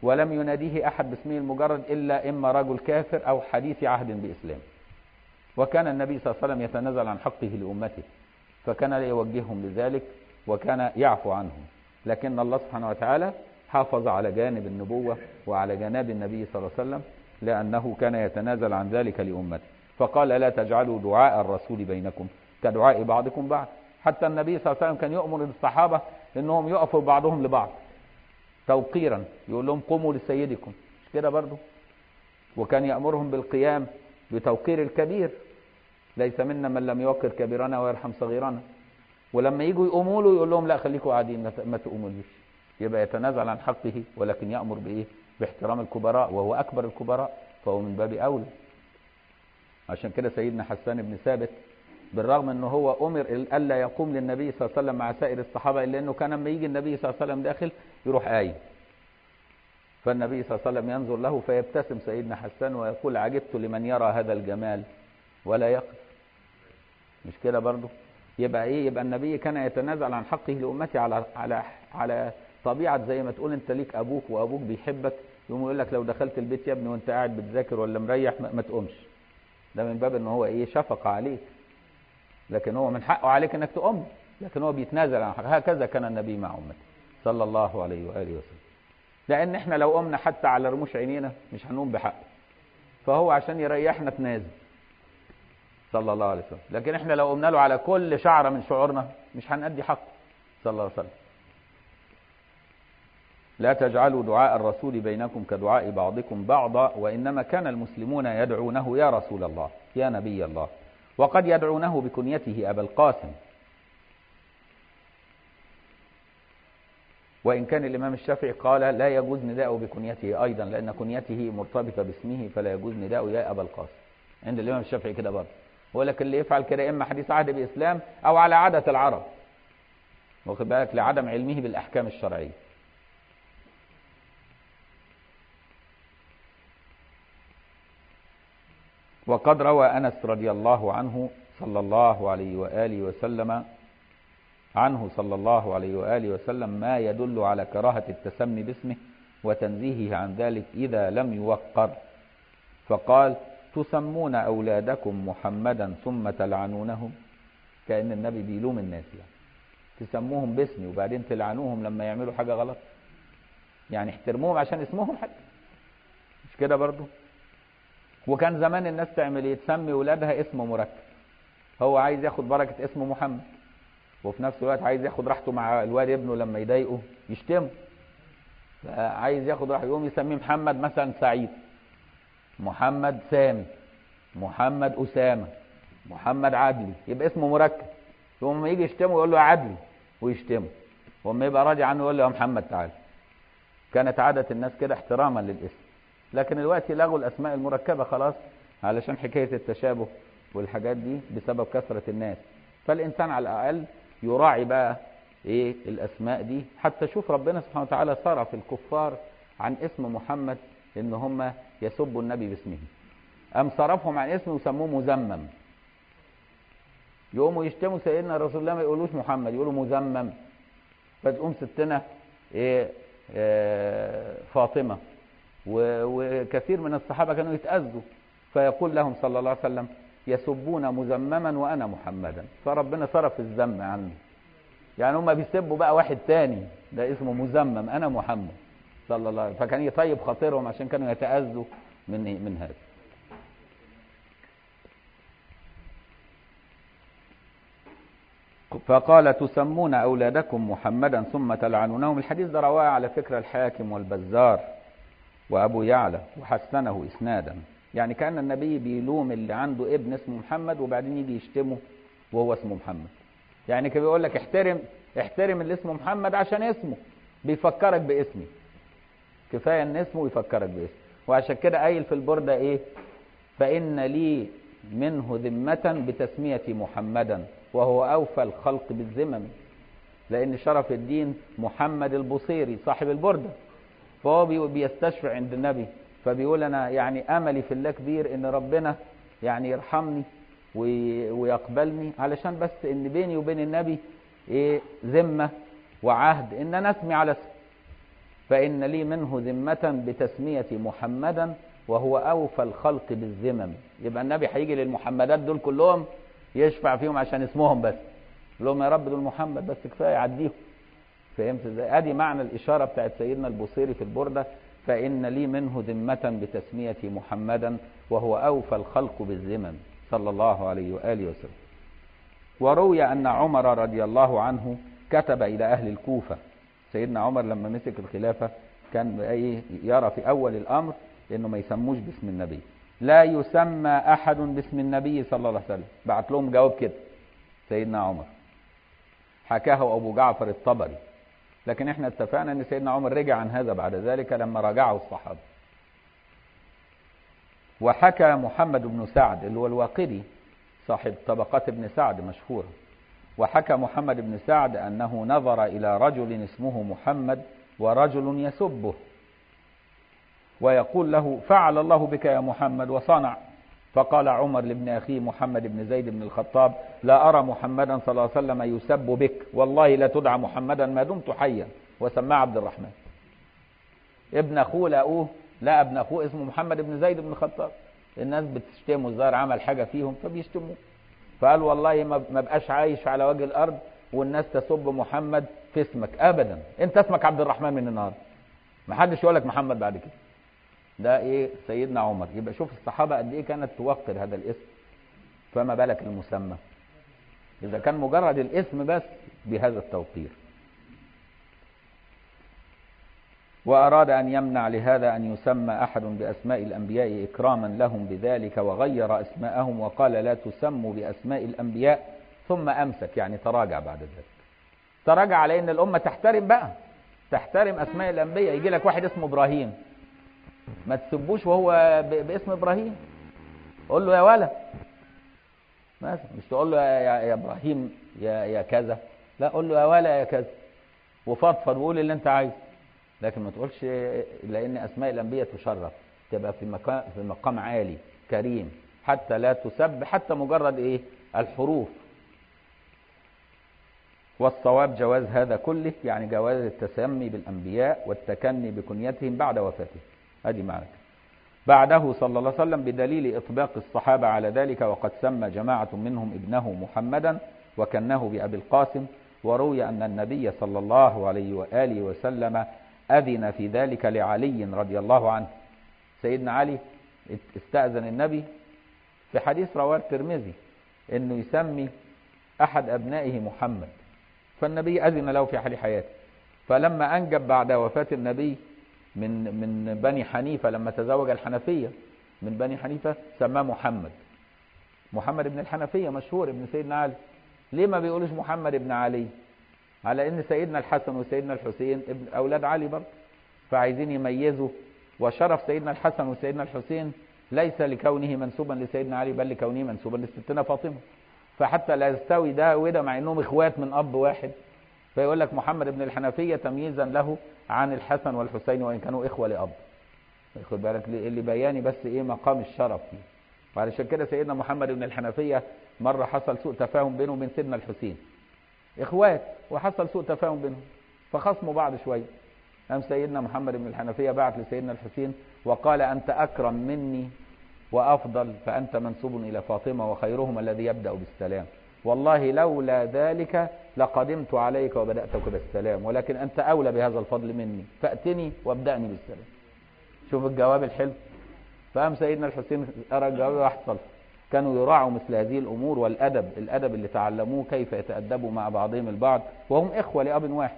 ولم يناديه أحد باسمه المجرد إلا إما رجل كافر أو حديث عهد بإسلام وكان النبي صلى الله عليه وسلم يتنازل عن حقه لأمته فكان لا يوجههم لذلك وكان يعفو عنهم لكن الله سبحانه وتعالى حافظ على جانب النبوة وعلى جناب النبي صلى الله عليه وسلم لأنه كان يتنازل عن ذلك لأمته فقال لا تجعلوا دعاء الرسول بينكم كدعاء بعضكم بعض حتى النبي صلى الله عليه وسلم كان يؤمر الصحابة انهم يقفوا بعضهم لبعض توقيرا يقول لهم قوموا لسيدكم مش كده برضو وكان يأمرهم بالقيام بتوقير الكبير ليس منا من لم يوقر كبيرنا ويرحم صغيرنا ولما يجوا يقوموا له يقول لهم لا خليكم قاعدين ما تقوموليش يبقى يتنازل عن حقه ولكن يأمر بإيه باحترام الكبراء وهو أكبر الكبراء فهو من باب أولى عشان كده سيدنا حسان بن ثابت بالرغم انه هو امر الا يقوم للنبي صلى الله عليه وسلم مع سائر الصحابه الا انه كان لما يجي النبي صلى الله عليه وسلم داخل يروح قايم فالنبي صلى الله عليه وسلم ينظر له فيبتسم سيدنا حسان ويقول عجبت لمن يرى هذا الجمال ولا يقف مش كده برضه يبقى ايه يبقى النبي كان يتنازل عن حقه لامته على على على طبيعه زي ما تقول انت ليك ابوك وابوك بيحبك يقوم يقول لك لو دخلت البيت يا ابني وانت قاعد بتذاكر ولا مريح ما, ما تقومش ده من باب ان هو ايه شفقه عليك لكن هو من حقه عليك انك تقوم لكن هو بيتنازل عن حقه هكذا كان النبي مع امته صلى الله عليه واله وسلم لان احنا لو قمنا حتى على رموش عينينا مش هنقوم بحقه فهو عشان يريحنا تنازل صلى الله عليه وسلم لكن احنا لو قمنا له على كل شعره من شعورنا مش هنأدي حقه صلى الله عليه وسلم لا تجعلوا دعاء الرسول بينكم كدعاء بعضكم بعضا وانما كان المسلمون يدعونه يا رسول الله يا نبي الله وقد يدعونه بكنيته ابا القاسم وإن كان الإمام الشافعي قال لا يجوز نداءه بكنيته أيضا لأن كنيته مرتبطة باسمه فلا يجوز نداءه يا أبا القاسم عند الإمام الشافعي كده برضه هو لك اللي يفعل كده إما حديث عهد بإسلام أو على عادة العرب واخد بالك لعدم علمه بالأحكام الشرعية وقد روى أنس رضي الله عنه صلى الله عليه وآله وسلم عنه صلى الله عليه وآله وسلم ما يدل على كراهة التسمي باسمه وتنزيهه عن ذلك إذا لم يوقر فقال تسمون أولادكم محمدا ثم تلعنونهم كأن النبي بيلوم الناس يعني تسموهم باسمي وبعدين تلعنوهم لما يعملوا حاجة غلط يعني احترموهم عشان اسمهم حتى مش كده برضو وكان زمان الناس تعمل ايه تسمي ولادها اسم مركب هو عايز ياخد بركة اسم محمد وفي نفس الوقت عايز ياخد راحته مع الواد ابنه لما يضايقه يشتمه عايز ياخد راحته يقوم يسميه محمد مثلا سعيد محمد سامي محمد أسامة محمد عدلي يبقى اسمه مركب يقوم لما يجي يشتمه يقول له يا عدلي ويشتمه وما يبقى راضي عنه يقول له يا محمد تعالى كانت عادة الناس كده احتراما للاسم لكن دلوقتي لغوا الأسماء المركبة خلاص علشان حكاية التشابه والحاجات دي بسبب كثرة الناس فالإنسان على الأقل يراعي بقى ايه الاسماء دي حتى شوف ربنا سبحانه وتعالى صرف الكفار عن اسم محمد ان هم يسبوا النبي باسمه ام صرفهم عن اسمه وسموه مزمم يقوموا يشتموا سيدنا رسول الله ما يقولوش محمد يقولوا مزمم فتقوم ستنا ايه, إيه فاطمه وكثير من الصحابه كانوا يتاذوا فيقول لهم صلى الله عليه وسلم يسبون مزمما وانا محمدا فربنا صرف الذم عنه يعني هم بيسبوا بقى واحد تاني ده اسمه مزمم انا محمد صلى الله عليه وسلم فكان يطيب خاطرهم عشان كانوا يتاذوا من من هذا فقال تسمون اولادكم محمدا ثم تلعنونهم الحديث ده رواه على فكره الحاكم والبزار وابو يعلى وحسنه اسنادا يعني كان النبي بيلوم اللي عنده ابن اسمه محمد وبعدين يجي يشتمه وهو اسمه محمد يعني كان بيقول لك احترم احترم اللي اسمه محمد عشان اسمه بيفكرك باسمي كفايه ان اسمه يفكرك باسمه وعشان كده قايل في البرده ايه فان لي منه ذمة بتسمية محمدا وهو أوفى الخلق بالذمم لأن شرف الدين محمد البصيري صاحب البردة فهو بيستشفع عند النبي فبيقول انا يعني املي في الله كبير ان ربنا يعني يرحمني ويقبلني علشان بس ان بيني وبين النبي ايه ذمه وعهد ان انا اسمي على اسمه فإن لي منه ذمة بتسمية محمدا وهو أوفى الخلق بالذمم يبقى النبي هيجي للمحمدات دول كلهم يشفع فيهم عشان اسمهم بس يقول لهم يا رب دول محمد بس كفايه عديهم فهمت ازاي؟ ادي معنى الاشاره بتاعت سيدنا البوصيري في البرده فان لي منه ذمه بتسميه محمدا وهو اوفى الخلق بالذمم صلى الله عليه واله وسلم. وروي ان عمر رضي الله عنه كتب الى اهل الكوفه سيدنا عمر لما مسك الخلافه كان ايه يرى في اول الامر انه ما يسموش باسم النبي لا يسمى احد باسم النبي صلى الله عليه وسلم بعت لهم جواب كده سيدنا عمر حكاه ابو جعفر الطبري لكن احنا اتفقنا ان سيدنا عمر رجع عن هذا بعد ذلك لما راجعه الصحابه وحكى محمد بن سعد اللي هو الواقدي صاحب طبقات ابن سعد مشهورة وحكى محمد بن سعد أنه نظر إلى رجل اسمه محمد ورجل يسبه ويقول له فعل الله بك يا محمد وصنع فقال عمر لابن أخيه محمد بن زيد بن الخطاب لا أرى محمدا صلى الله عليه وسلم يسب بك والله لا تدعى محمدا ما دمت حيا وسماه عبد الرحمن ابن أخوه لقوه لا ابن أخوه اسمه محمد بن زيد بن الخطاب الناس بتشتمه الظاهر عمل حاجة فيهم فبيشتموه فقال والله ما بقاش عايش على وجه الأرض والناس تسب محمد في اسمك أبدا أنت اسمك عبد الرحمن من النهارده ما حدش يقول لك محمد بعد كده ده ايه سيدنا عمر يبقى شوف الصحابه قد ايه كانت توقر هذا الاسم فما بالك المسمى اذا كان مجرد الاسم بس بهذا التوقير واراد ان يمنع لهذا ان يسمى احد باسماء الانبياء اكراما لهم بذلك وغير اسماءهم وقال لا تسموا باسماء الانبياء ثم امسك يعني تراجع بعد ذلك تراجع على ان الامه تحترم بقى تحترم اسماء الانبياء يجي لك واحد اسمه ابراهيم ما تسبوش وهو باسم ابراهيم قول له يا ولا مثلا مش تقول له يا, يا ابراهيم يا يا كذا لا قول له يا ولا يا كذا وفضفض وقول اللي انت عايزه لكن ما تقولش لان اسماء الانبياء تشرف تبقى في مقام في مقام عالي كريم حتى لا تسب حتى مجرد ايه الحروف والصواب جواز هذا كله يعني جواز التسمي بالانبياء والتكني بكنيتهم بعد وفاتهم ادي معنى بعده صلى الله عليه وسلم بدليل اطباق الصحابه على ذلك وقد سمى جماعه منهم ابنه محمدا وكنه بابي القاسم وروي ان النبي صلى الله عليه واله وسلم اذن في ذلك لعلي رضي الله عنه سيدنا علي استاذن النبي في حديث رواه الترمذي انه يسمي احد ابنائه محمد فالنبي اذن له في حال حياته فلما انجب بعد وفاه النبي من من بني حنيفه لما تزوج الحنفيه من بني حنيفه سماه محمد محمد بن الحنفيه مشهور ابن سيدنا علي ليه ما بيقولوش محمد ابن علي على ان سيدنا الحسن وسيدنا الحسين ابن اولاد علي برضه فعايزين يميزوا وشرف سيدنا الحسن وسيدنا الحسين ليس لكونه منسوبا لسيدنا علي بل لكونه منسوبا لستنا فاطمه فحتى لا يستوي ده وده مع انهم اخوات من اب واحد فيقول لك محمد بن الحنفيه تمييزا له عن الحسن والحسين وان كانوا اخوه لاب خد بالك اللي بياني بس ايه مقام الشرف فيه وعلشان كده سيدنا محمد بن الحنفيه مره حصل سوء تفاهم بينه وبين سيدنا الحسين اخوات وحصل سوء تفاهم بينهم فخصموا بعض شويه قام سيدنا محمد بن الحنفيه بعت لسيدنا الحسين وقال انت اكرم مني وافضل فانت منسوب الى فاطمه وخيرهما الذي يبدا بالسلام والله لولا ذلك لقدمت عليك وبداتك بالسلام ولكن انت اولى بهذا الفضل مني فاتني وابداني بالسلام شوف الجواب الحلو فقام سيدنا الحسين ارى الجواب راح صلح كانوا يراعوا مثل هذه الامور والادب الادب اللي تعلموه كيف يتادبوا مع بعضهم البعض وهم اخوه لاب واحد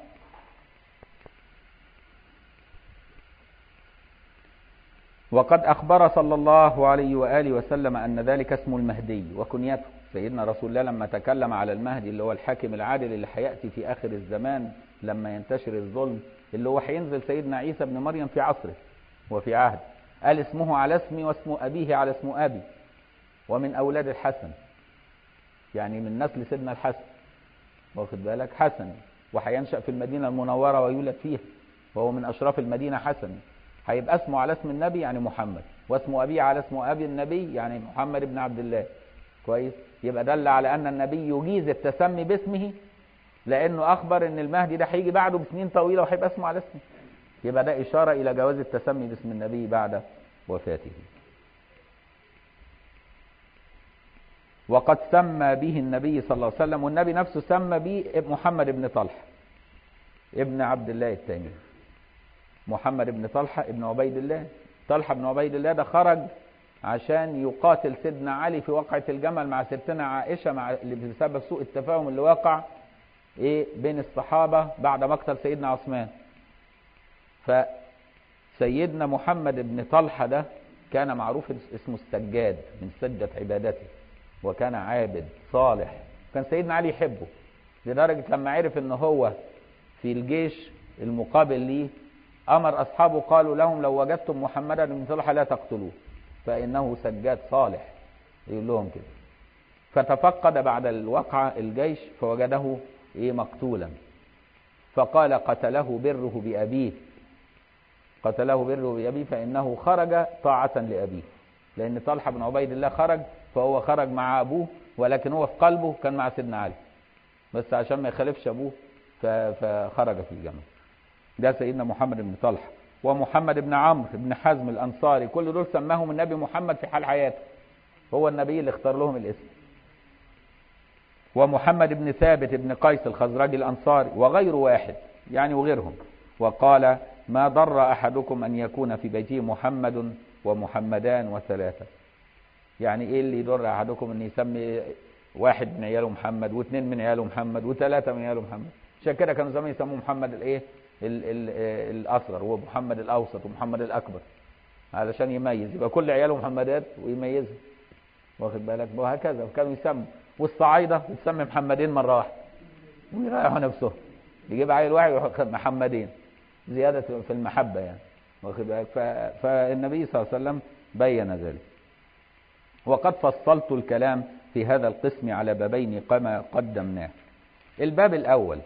وقد أخبر صلى الله عليه وآله وسلم أن ذلك اسم المهدي وكنيته سيدنا رسول الله لما تكلم على المهدي اللي هو الحاكم العادل اللي هيأتي في آخر الزمان لما ينتشر الظلم اللي هو هينزل سيدنا عيسى بن مريم في عصره وفي عهد قال اسمه على اسمي واسم أبيه على اسم أبي ومن أولاد الحسن يعني من نسل سيدنا الحسن واخد بالك حسن وهينشأ في المدينة المنورة ويولد فيها وهو من أشراف المدينة حسن هيبقى اسمه على اسم النبي يعني محمد واسم أبيه على اسم أبي النبي يعني محمد بن عبد الله كويس يبقى دل على أن النبي يجيز التسمي باسمه لأنه أخبر أن المهدي ده هيجي بعده بسنين طويلة وهيبقى اسمه على اسمه يبقى ده إشارة إلى جواز التسمي باسم النبي بعد وفاته وقد سمى به النبي صلى الله عليه وسلم والنبي نفسه سمى به محمد بن طلحة ابن عبد الله التيمي محمد بن طلحة ابن عبيد الله طلحة بن عبيد الله ده خرج عشان يقاتل سيدنا علي في وقعة الجمل مع ستنا عائشة مع اللي بسبب سوء التفاهم اللي وقع ايه بين الصحابة بعد مقتل سيدنا عثمان فسيدنا محمد بن طلحة ده كان معروف اسمه السجاد من سجة عبادته وكان عابد صالح كان سيدنا علي يحبه لدرجة لما عرف ان هو في الجيش المقابل ليه امر اصحابه قالوا لهم لو وجدتم محمدا بن طلحة لا تقتلوه فانه سجاد صالح يقول لهم كده فتفقد بعد الوقعة الجيش فوجده ايه مقتولا فقال قتله بره بأبيه قتله بره بأبيه فإنه خرج طاعة لأبيه لأن طلحة بن عبيد الله خرج فهو خرج مع أبوه ولكن هو في قلبه كان مع سيدنا علي بس عشان ما يخالفش أبوه فخرج في الجمل ده سيدنا محمد بن طلحة ومحمد بن عمرو بن حزم الأنصاري كل دول سماهم النبي محمد في حال حياته هو النبي اللي اختار لهم الاسم ومحمد بن ثابت بن قيس الخزرجي الأنصاري وغير واحد يعني وغيرهم وقال ما ضر أحدكم أن يكون في بيته محمد ومحمدان وثلاثة يعني إيه اللي يضر أحدكم أن يسمي واحد من عياله محمد واثنين من عياله محمد وثلاثة من عياله محمد عشان كده كانوا زمان يسموه محمد الايه ال ال الأصغر ومحمد الأوسط ومحمد الأكبر علشان يميز يبقى كل عياله محمدات ويميزهم واخد بالك وهكذا وكانوا يسموا والصعايدة يسمي محمدين مرة واحدة ويريحوا نفسهم يجيب عيل واحد ويحط محمدين زيادة في المحبة يعني واخد بالك فالنبي صلى الله عليه وسلم بين ذلك وقد فصلت الكلام في هذا القسم على بابين كما قدمناه الباب الأول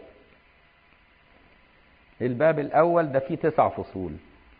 الباب الأول ده فيه تسع فصول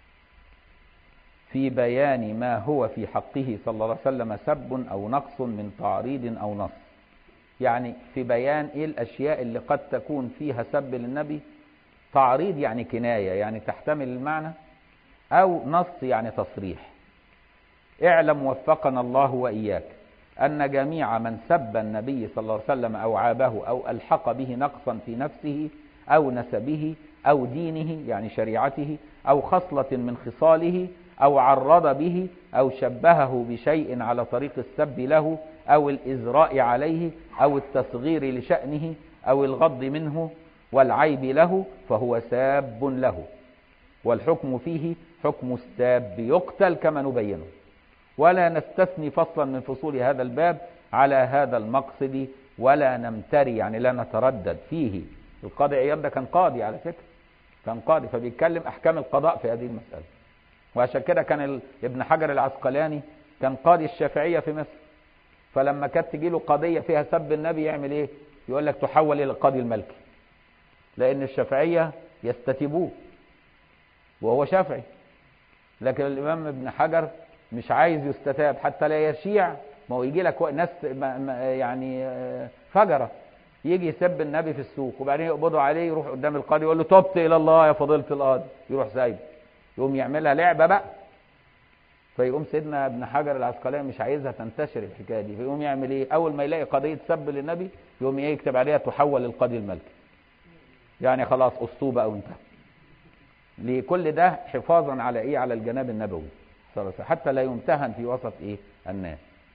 في بيان ما هو في حقه صلى الله عليه وسلم سب أو نقص من تعريض أو نص يعني في بيان ايه الاشياء اللي قد تكون فيها سب للنبي تعريض يعني كناية يعني تحتمل المعنى او نص يعني تصريح اعلم وفقنا الله واياك ان جميع من سب النبي صلى الله عليه وسلم او عابه او الحق به نقصا في نفسه او نسبه او دينه يعني شريعته او خصلة من خصاله او عرض به او شبهه بشيء على طريق السب له أو الإزراء عليه أو التصغير لشأنه أو الغض منه والعيب له فهو ساب له والحكم فيه حكم الساب يقتل كما نبينه ولا نستثني فصلا من فصول هذا الباب على هذا المقصد ولا نمتري يعني لا نتردد فيه القاضي عياض ده كان قاضي على فكرة كان قاضي فبيتكلم أحكام القضاء في هذه المسألة وعشان كده كان ابن حجر العسقلاني كان قاضي الشافعية في مصر فلما كانت تجي له قضية فيها سب النبي يعمل ايه يقول لك تحول الى القاضي الملكي لان الشافعية يستتبوه وهو شافعي لكن الامام ابن حجر مش عايز يستتاب حتى لا يشيع ما هو يجي لك ناس يعني فجرة يجي يسب النبي في السوق وبعدين يقبضوا عليه يروح قدام القاضي يقول له تبت الى الله يا فضيلة القاضي يروح سايبه يقوم يعملها لعبة بقى فيقوم سيدنا ابن حجر العسقلاني مش عايزها تنتشر الحكايه دي فيقوم يعمل ايه اول ما يلاقي قضيه سب للنبي يقوم ايه يكتب عليها تحول للقاضي الملكي يعني خلاص اسطوبه او انتهى لكل ده حفاظا على ايه على الجناب النبوي صلى الله عليه وسلم حتى لا يمتهن في وسط ايه الناس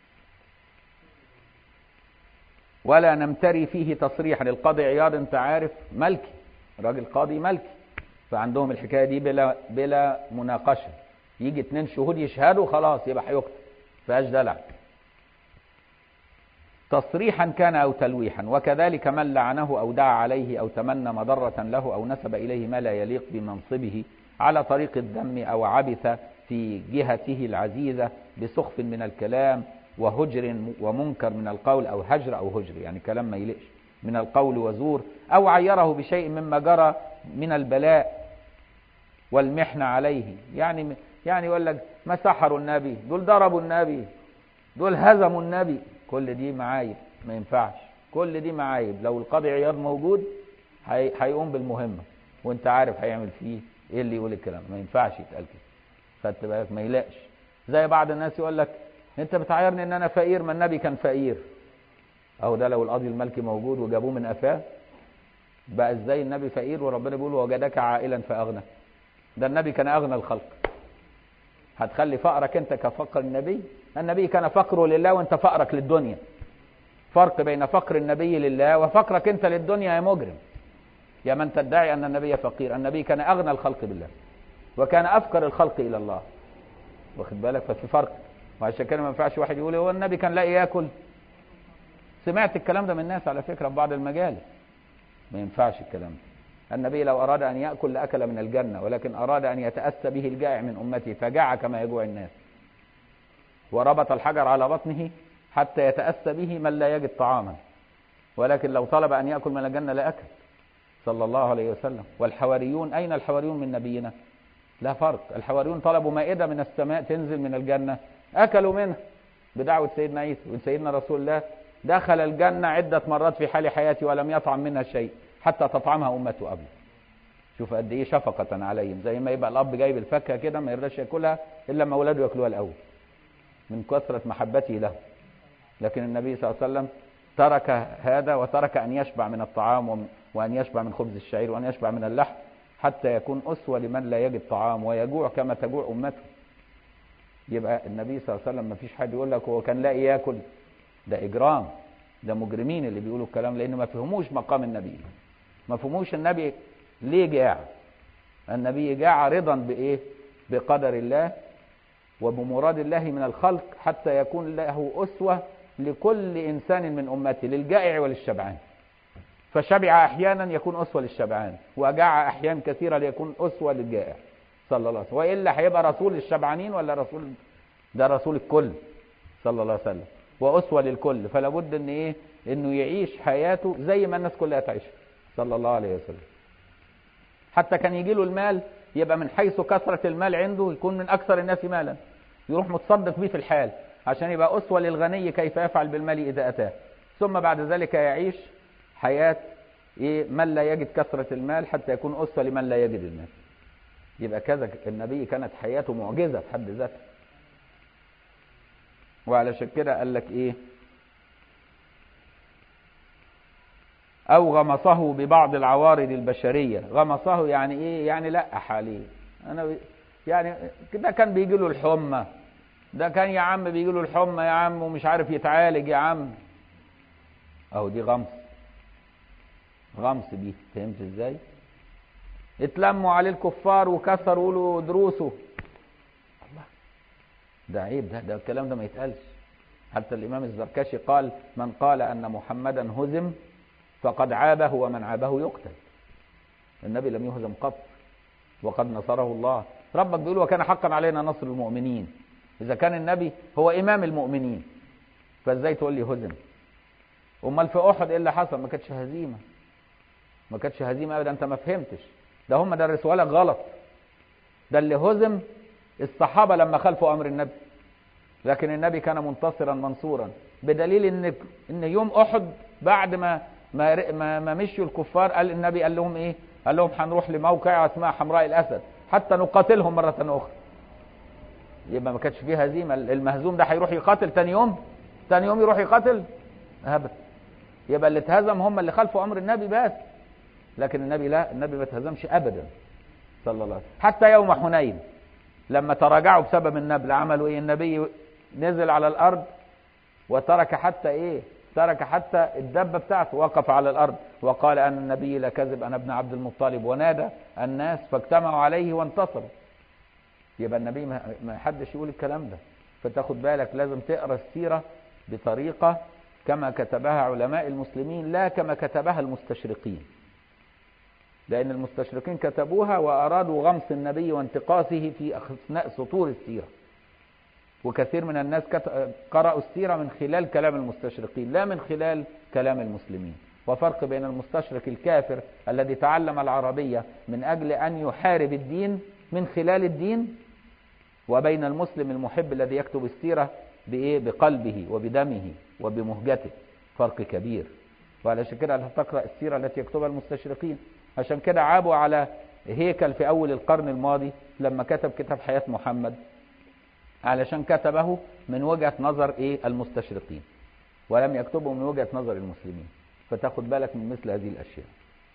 ولا نمتري فيه تصريح للقاضي عياض انت عارف ملكي راجل قاضي ملكي فعندهم الحكايه دي بلا بلا مناقشه يجي اتنين شهود يشهدوا خلاص يبقى هيقتل فيهاش دلع تصريحا كان او تلويحا وكذلك من لعنه او دعا عليه او تمنى مضرة له او نسب اليه ما لا يليق بمنصبه على طريق الذم او عبث في جهته العزيزة بسخف من الكلام وهجر ومنكر من القول او هجر او هجر يعني كلام ما يليقش من القول وزور او عيره بشيء مما جرى من البلاء والمحنة عليه يعني يعني يقول لك ما سحروا النبي دول ضربوا النبي دول هزموا النبي كل دي معايب ما ينفعش كل دي معايب لو القاضي عياض موجود هيقوم بالمهمة وانت عارف هيعمل فيه ايه اللي يقول الكلام ما ينفعش يتقال كده خدت بالك ما يلاقش زي بعض الناس يقول لك انت بتعايرني ان انا فقير ما النبي كان فقير اهو ده لو القاضي الملكي موجود وجابوه من قفاه بقى ازاي النبي فقير وربنا بيقول وجدك عائلا فاغنى ده النبي كان اغنى الخلق هتخلي فقرك انت كفقر النبي النبي كان فقره لله وانت فقرك للدنيا فرق بين فقر النبي لله وفقرك انت للدنيا يا مجرم يا من تدعي ان النبي فقير النبي كان اغنى الخلق بالله وكان افقر الخلق الى الله واخد بالك ففي فرق وعشان كده ما ينفعش واحد يقول هو النبي كان لاقي ياكل سمعت الكلام ده من الناس على فكره في بعض المجالس ما ينفعش الكلام ده النبي لو اراد ان ياكل لاكل من الجنه ولكن اراد ان يتاسى به الجائع من امته فجاع كما يجوع الناس وربط الحجر على بطنه حتى يتاسى به من لا يجد طعاما ولكن لو طلب ان ياكل من الجنه لاكل صلى الله عليه وسلم والحواريون اين الحواريون من نبينا لا فرق الحواريون طلبوا مائده من السماء تنزل من الجنه اكلوا منها بدعوه سيدنا عيسى وسيدنا رسول الله دخل الجنه عده مرات في حال حياته ولم يطعم منها شيء حتى تطعمها امته قبله شوف قد ايه شفقة عليهم زي ما يبقى الاب جايب الفاكهة كده ما يرضاش ياكلها الا لما اولاده ياكلوها الاول من كثرة محبته له لكن النبي صلى الله عليه وسلم ترك هذا وترك ان يشبع من الطعام وان يشبع من خبز الشعير وان يشبع من اللحم حتى يكون اسوة لمن لا يجد طعام ويجوع كما تجوع امته يبقى النبي صلى الله عليه وسلم ما فيش حد يقول لك هو كان لاقي ياكل ده اجرام ده مجرمين اللي بيقولوا الكلام لان ما فهموش مقام النبي ما فهموش النبي ليه جاع النبي جاع رضا بايه بقدر الله وبمراد الله من الخلق حتى يكون له اسوه لكل انسان من امته للجائع وللشبعان فشبع احيانا يكون اسوه للشبعان وجاع احيانا كثيره ليكون اسوه للجائع صلى الله عليه وسلم والا هيبقى رسول للشبعانين ولا رسول ده رسول الكل صلى الله عليه وسلم واسوه للكل فلا بد ان ايه انه يعيش حياته زي ما الناس كلها تعيش صلى الله عليه وسلم حتى كان يجي له المال يبقى من حيث كثرة المال عنده يكون من أكثر الناس مالا يروح متصدق بيه في الحال عشان يبقى أسوة للغني كيف يفعل بالمال إذا أتاه ثم بعد ذلك يعيش حياة إيه من لا يجد كثرة المال حتى يكون أسوة لمن لا يجد المال يبقى كذا النبي كانت حياته معجزة في حد ذاتها وعلشان كده قال لك إيه أو غمصه ببعض العوارض البشرية غمصه يعني إيه يعني لقح عليه أنا يعني ده كان بيجي له الحمى ده كان يا عم بيجي له الحمى يا عم ومش عارف يتعالج يا عم أهو دي غمص غمص دي فهمت إزاي اتلموا عليه الكفار وكسروا له دروسه الله ده عيب ده ده الكلام ده ما يتقالش حتى الإمام الزركشي قال من قال أن محمدا هزم فقد عابه ومن عابه يقتل النبي لم يهزم قط وقد نصره الله ربك بيقول وكان حقا علينا نصر المؤمنين اذا كان النبي هو امام المؤمنين فازاي تقول لي هزم امال في احد ايه اللي حصل ما كانتش هزيمه ما كانتش هزيمه ابدا انت ما فهمتش ده هم درسوا لك غلط ده اللي هزم الصحابه لما خالفوا امر النبي لكن النبي كان منتصرا منصورا بدليل ان ان يوم احد بعد ما ما ما, ما مشوا الكفار قال النبي قال لهم ايه؟ قال لهم هنروح لموقع اسمها حمراء الاسد حتى نقاتلهم مره اخرى. يبقى ما كانتش فيه هزيمه المهزوم ده هيروح يقاتل تاني يوم؟ تاني يوم يروح يقاتل؟ ابدا. يبقى اللي اتهزم هم اللي خالفوا امر النبي بس. لكن النبي لا النبي ما اتهزمش ابدا. صلى الله عليه وسلم. حتى يوم حنين لما تراجعوا بسبب النبل عملوا ايه؟ النبي نزل على الارض وترك حتى ايه؟ ترك حتى الدبة بتاعته وقف على الأرض وقال أن النبي لا كذب أنا ابن عبد المطلب ونادى الناس فاجتمعوا عليه وانتصروا يبقى النبي ما حدش يقول الكلام ده فتاخد بالك لازم تقرا السيرة بطريقة كما كتبها علماء المسلمين لا كما كتبها المستشرقين لأن المستشرقين كتبوها وأرادوا غمس النبي وانتقاصه في أثناء سطور السيرة وكثير من الناس قرأوا السيرة من خلال كلام المستشرقين لا من خلال كلام المسلمين وفرق بين المستشرق الكافر الذي تعلم العربية من أجل أن يحارب الدين من خلال الدين وبين المسلم المحب الذي يكتب السيرة بإيه؟ بقلبه وبدمه وبمهجته فرق كبير وعلشان كده تقرأ السيرة التي يكتبها المستشرقين عشان كده عابوا على هيكل في أول القرن الماضي لما كتب كتاب حياة محمد علشان كتبه من وجهة نظر إيه المستشرقين ولم يكتبه من وجهة نظر المسلمين فتاخد بالك من مثل هذه الأشياء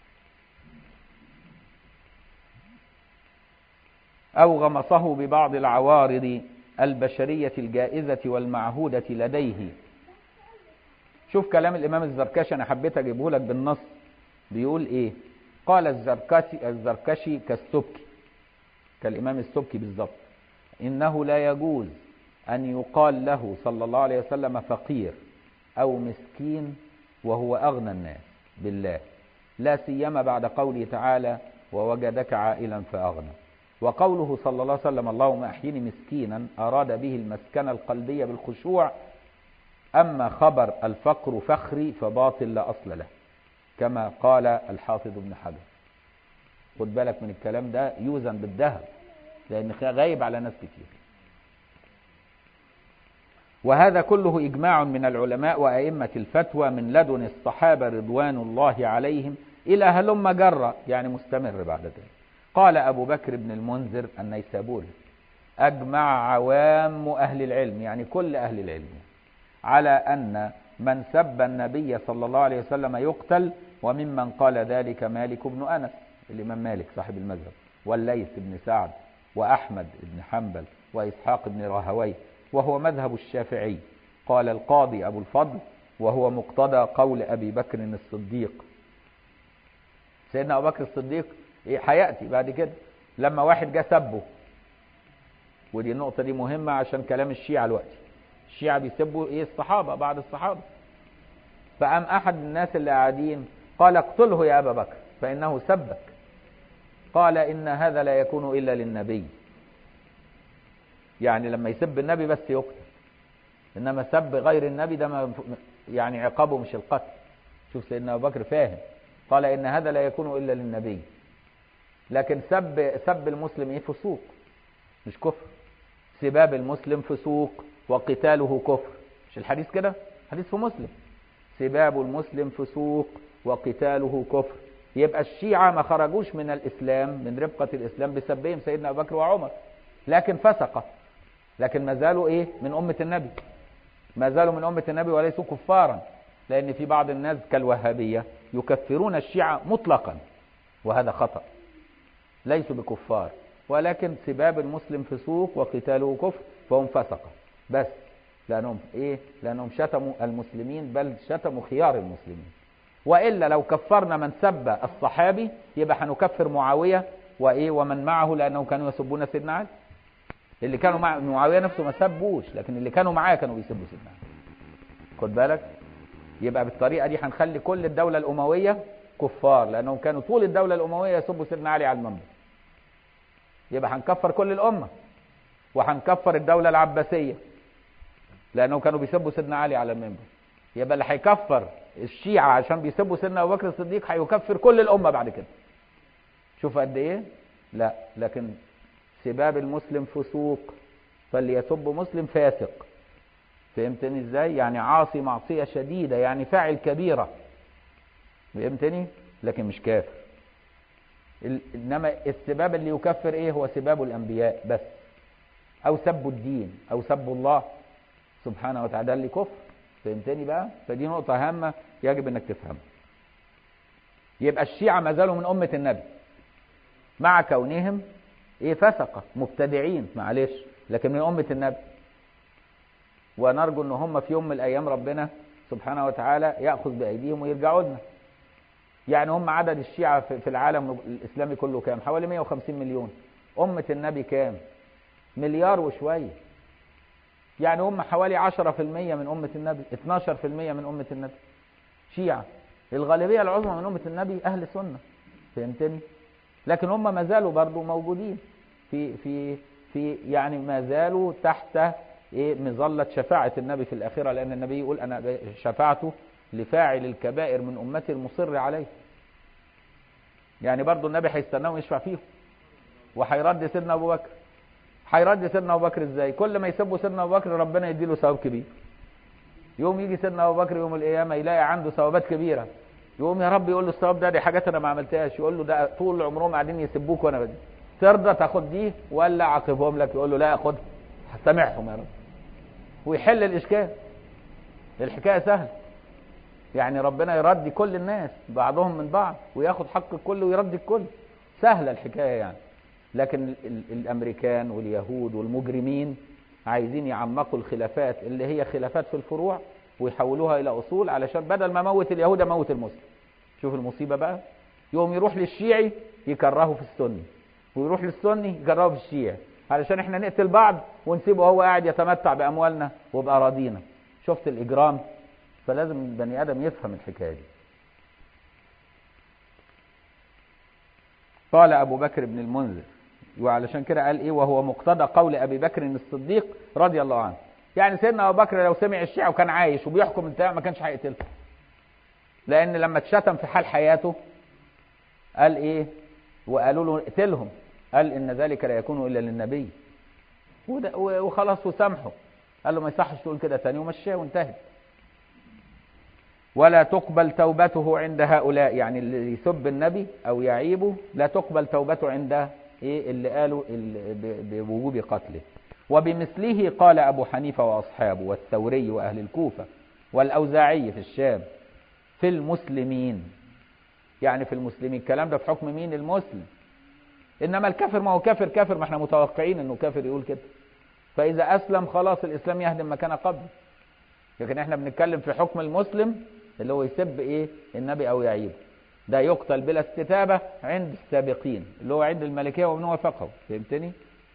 أو غمصه ببعض العوارض البشرية الجائزة والمعهودة لديه شوف كلام الإمام الزركشي أنا حبيت أجيبه لك بالنص بيقول إيه قال الزركشي, الزركشي كالسبكي كالإمام السبكي بالضبط إنه لا يجوز أن يقال له صلى الله عليه وسلم فقير أو مسكين وهو أغنى الناس بالله لا سيما بعد قوله تعالى ووجدك عائلا فأغنى وقوله صلى الله عليه وسلم اللهم أحيني مسكينا أراد به المسكنة القلبية بالخشوع أما خبر الفقر فخري فباطل لا أصل له كما قال الحافظ ابن حجر خد بالك من الكلام ده يوزن بالذهب لأن غايب على ناس كتير وهذا كله إجماع من العلماء وأئمة الفتوى من لدن الصحابة رضوان الله عليهم إلى هلم جرة يعني مستمر بعد ذلك قال أبو بكر بن المنذر النيسابوري أجمع عوام أهل العلم يعني كل أهل العلم على أن من سب النبي صلى الله عليه وسلم يقتل وممن قال ذلك مالك بن أنس الإمام مالك صاحب المذهب والليث بن سعد وأحمد بن حنبل وإسحاق بن راهويه وهو مذهب الشافعي قال القاضي أبو الفضل وهو مقتضى قول أبي بكر الصديق سيدنا أبو بكر الصديق هيأتي بعد كده لما واحد جه سبه ودي النقطة دي مهمة عشان كلام الشيعة الوقت الشيعة بيسبوا ايه الصحابة بعد الصحابة فقام أحد الناس اللي قاعدين قال اقتله يا أبا بكر فإنه سبك قال إن هذا لا يكون إلا للنبي يعني لما يسب النبي بس يقتل إنما سب غير النبي ده ما يعني عقابه مش القتل شوف سيدنا أبو بكر فاهم قال إن هذا لا يكون إلا للنبي لكن سب سب المسلم ايه فسوق مش كفر سباب المسلم فسوق وقتاله كفر مش الحديث كده حديث في مسلم سباب المسلم فسوق وقتاله كفر يبقى الشيعة ما خرجوش من الإسلام من ربقة الإسلام بسبهم سيدنا أبو بكر وعمر لكن فسق لكن ما زالوا إيه من أمة النبي ما زالوا من أمة النبي وليسوا كفارا لأن في بعض الناس كالوهابية يكفرون الشيعة مطلقا وهذا خطأ ليسوا بكفار ولكن سباب المسلم فسوق وقتاله كفر فهم فسقة بس لأنهم إيه لأنهم شتموا المسلمين بل شتموا خيار المسلمين وإلا لو كفرنا من سب الصحابي يبقى هنكفر معاوية وإيه ومن معه لأنه كانوا يسبون سيدنا علي اللي كانوا مع معاوية نفسه ما سبوش لكن اللي كانوا معاه كانوا بيسبوا سيدنا علي خد بالك يبقى بالطريقة دي هنخلي كل الدولة الأموية كفار لأنهم كانوا طول الدولة الأموية يسبوا سيدنا علي على المنبر يبقى هنكفر كل الأمة وهنكفر الدولة العباسية لأنهم كانوا بيسبوا سيدنا علي على المنبر يبقى اللي هيكفر الشيعة عشان بيسبوا سيدنا أبو بكر الصديق هيكفر كل الأمة بعد كده شوف قد إيه لا لكن سباب المسلم فسوق فاللي يسب مسلم فاسق فهمتني ازاي يعني عاصي معصية شديدة يعني فاعل كبيرة فهمتني لكن مش كافر انما السباب اللي يكفر ايه هو سباب الانبياء بس او سب الدين او سب الله سبحانه وتعالى ده اللي كفر فهمتني بقى فدي نقطة هامة يجب انك تفهمها يبقى الشيعة ما زالوا من أمة النبي مع كونهم ايه فسقة مبتدعين معلش لكن من أمة النبي ونرجو ان هم في يوم من الايام ربنا سبحانه وتعالى ياخذ بايديهم ويرجعوا لنا يعني هم عدد الشيعة في العالم الاسلامي كله كام حوالي 150 مليون امة النبي كام مليار وشوية يعني هم حوالي 10% من أمة النبي 12% من أمة النبي شيعة الغالبية العظمى من أمة النبي أهل سنة فهمتني لكن هم ما زالوا برضو موجودين في في في يعني ما زالوا تحت ايه مظلة شفاعة النبي في الآخرة لأن النبي يقول أنا شفاعته لفاعل الكبائر من أمتي المصر عليه يعني برضو النبي هيستناهم يشفع فيهم وهيرد سيدنا أبو بكر هيرد سيدنا أبو بكر إزاي كل ما يسبوا سيدنا أبو بكر ربنا يديله ثواب كبير يوم يجي سيدنا أبو بكر يوم القيامة يلاقي عنده ثوابات كبيرة يقوم يا رب يقول له الثواب ده دي حاجات انا ما عملتهاش يقول له ده طول عمرهم قاعدين يسبوك وانا بدي ترضى تاخد دي ولا اعاقبهم لك يقول له لا خدها هسامحهم يا رب ويحل الاشكال الحكايه سهله يعني ربنا يرضي كل الناس بعضهم من بعض وياخد حق الكل ويرضي الكل سهله الحكايه يعني لكن ال ال الامريكان واليهود والمجرمين عايزين يعمقوا الخلافات اللي هي خلافات في الفروع ويحولوها الى اصول علشان بدل ما موت اليهود اموت المسلم شوف المصيبه بقى يوم يروح للشيعي يكرهه في السني ويروح للسني يكرهه في الشيعي علشان احنا نقتل بعض ونسيبه هو قاعد يتمتع باموالنا وباراضينا شفت الاجرام فلازم البني ادم يفهم الحكايه دي قال ابو بكر بن المنذر وعلشان كده قال ايه وهو مقتضى قول ابي بكر الصديق رضي الله عنه يعني سيدنا ابو بكر لو سمع الشيعة وكان عايش وبيحكم انتهاء ما كانش هيقتله لان لما اتشتم في حال حياته قال ايه وقالوا له اقتلهم قال ان ذلك لا يكون الا للنبي وخلاص وسامحه قال له ما يصحش تقول كده تاني ومشاه وانتهت ولا تقبل توبته عند هؤلاء يعني اللي يسب النبي او يعيبه لا تقبل توبته عند ايه اللي قالوا بوجوب قتله وبمثله قال ابو حنيفه واصحابه والثوري واهل الكوفه والاوزاعي في الشام في المسلمين يعني في المسلمين الكلام ده في حكم مين المسلم انما الكافر ما هو كافر كافر ما احنا متوقعين انه كافر يقول كده فاذا اسلم خلاص الاسلام يهدم مكان قبله لكن احنا بنتكلم في حكم المسلم اللي هو يسب ايه النبي او يعيبه ده يقتل بلا استتابة عند السابقين اللي هو عند الملكية ومن وافقه فهمتني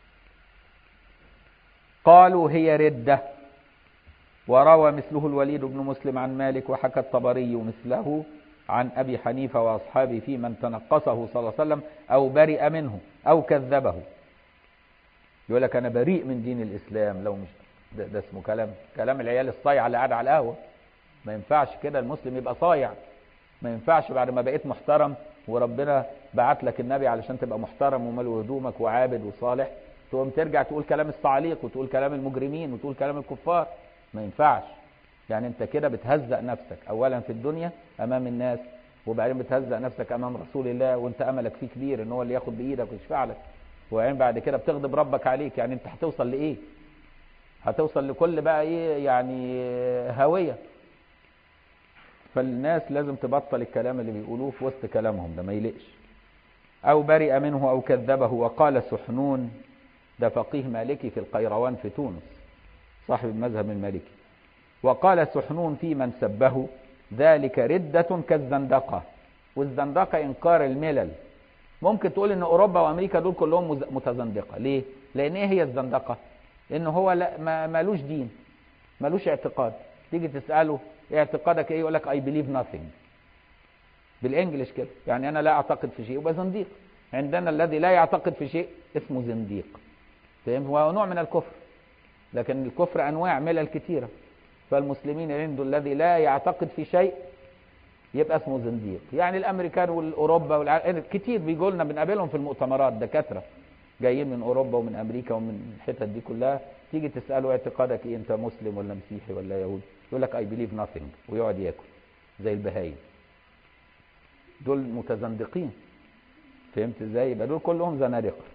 قالوا هي ردة وروى مثله الوليد بن مسلم عن مالك وحكى الطبري مثله عن أبي حنيفة وأصحابه في من تنقصه صلى الله عليه وسلم أو برئ منه أو كذبه يقول لك أنا بريء من دين الإسلام لو مش ده, ده اسمه كلام كلام العيال الصايعة اللي قاعد على القهوة ما ينفعش كده المسلم يبقى صايع ما ينفعش بعد ما بقيت محترم وربنا بعت لك النبي علشان تبقى محترم وملو هدومك وعابد وصالح تقوم ترجع تقول كلام الصعاليق وتقول كلام المجرمين وتقول كلام الكفار ما ينفعش يعني انت كده بتهزأ نفسك اولا في الدنيا امام الناس وبعدين بتهزأ نفسك امام رسول الله وانت املك فيه كبير ان هو اللي ياخد بايدك ويشفع لك وبعدين بعد كده بتغضب ربك عليك يعني انت هتوصل لايه هتوصل لكل بقى ايه يعني هاويه فالناس لازم تبطل الكلام اللي بيقولوه في وسط كلامهم ده ما يلقش أو برئ منه أو كذبه وقال سحنون ده فقيه مالكي في القيروان في تونس صاحب المذهب المالكي وقال سحنون في من سبه ذلك ردة كالزندقة والزندقة إنكار الملل ممكن تقول إن أوروبا وأمريكا دول كلهم متزندقة ليه؟ لأن إيه هي الزندقة؟ إن هو لا ما مالوش دين مالوش اعتقاد تيجي تسأله اعتقادك ايه يقول لك اي بليف nothing بالانجلش كده يعني انا لا اعتقد في شيء يبقى زنديق عندنا الذي لا يعتقد في شيء اسمه زنديق فاهم هو نوع من الكفر لكن الكفر انواع ملل كثيره فالمسلمين عنده الذي لا يعتقد في شيء يبقى اسمه زنديق يعني الامريكان والاوروبا والع... كتير بيجوا لنا بنقابلهم في المؤتمرات دكاتره جايين من اوروبا ومن امريكا ومن الحتت دي كلها تيجي تساله اعتقادك ايه انت مسلم ولا مسيحي ولا يهودي يقول لك اي بليف nothing ويقعد ياكل زي البهايم دول متزندقين فهمت ازاي يبقى دول كلهم زنادقه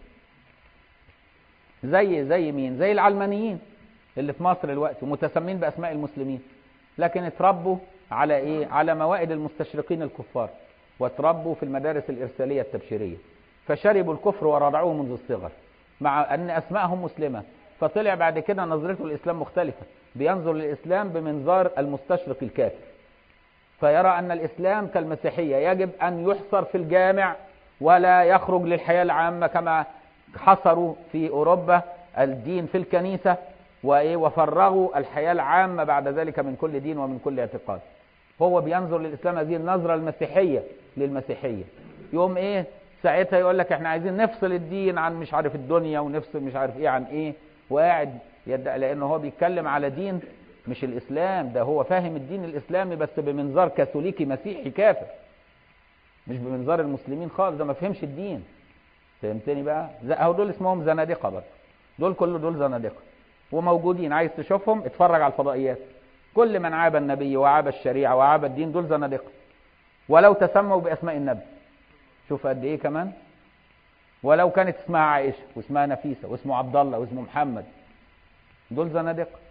زي زي مين زي العلمانيين اللي في مصر دلوقتي متسمين باسماء المسلمين لكن اتربوا على ايه على موائد المستشرقين الكفار واتربوا في المدارس الارساليه التبشيريه فشربوا الكفر ورضعوه منذ الصغر مع ان اسمائهم مسلمه فطلع بعد كده نظرته للاسلام مختلفه بينظر للاسلام بمنظار المستشرق الكافر فيرى ان الاسلام كالمسيحيه يجب ان يحصر في الجامع ولا يخرج للحياه العامه كما حصروا في اوروبا الدين في الكنيسه وايه وفرغوا الحياه العامه بعد ذلك من كل دين ومن كل اعتقاد هو بينظر للاسلام هذه النظره المسيحيه للمسيحيه يوم ايه ساعتها يقول لك احنا عايزين نفصل الدين عن مش عارف الدنيا ونفصل مش عارف ايه عن ايه وقاعد يدعي لانه هو بيتكلم على دين مش الاسلام ده هو فاهم الدين الاسلامي بس بمنظار كاثوليكي مسيحي كافر مش بمنظار المسلمين خالص ده ما فهمش الدين فهمتني بقى اهو دول اسمهم زنادقه برضه دول كل دول زنادقه وموجودين عايز تشوفهم اتفرج على الفضائيات كل من عاب النبي وعاب الشريعه وعاب الدين دول زنادقه ولو تسموا باسماء النبي شوف قد ايه كمان ولو كانت اسمها عائشه واسمها نفيسه واسمه عبد الله واسمه محمد دول زنادقه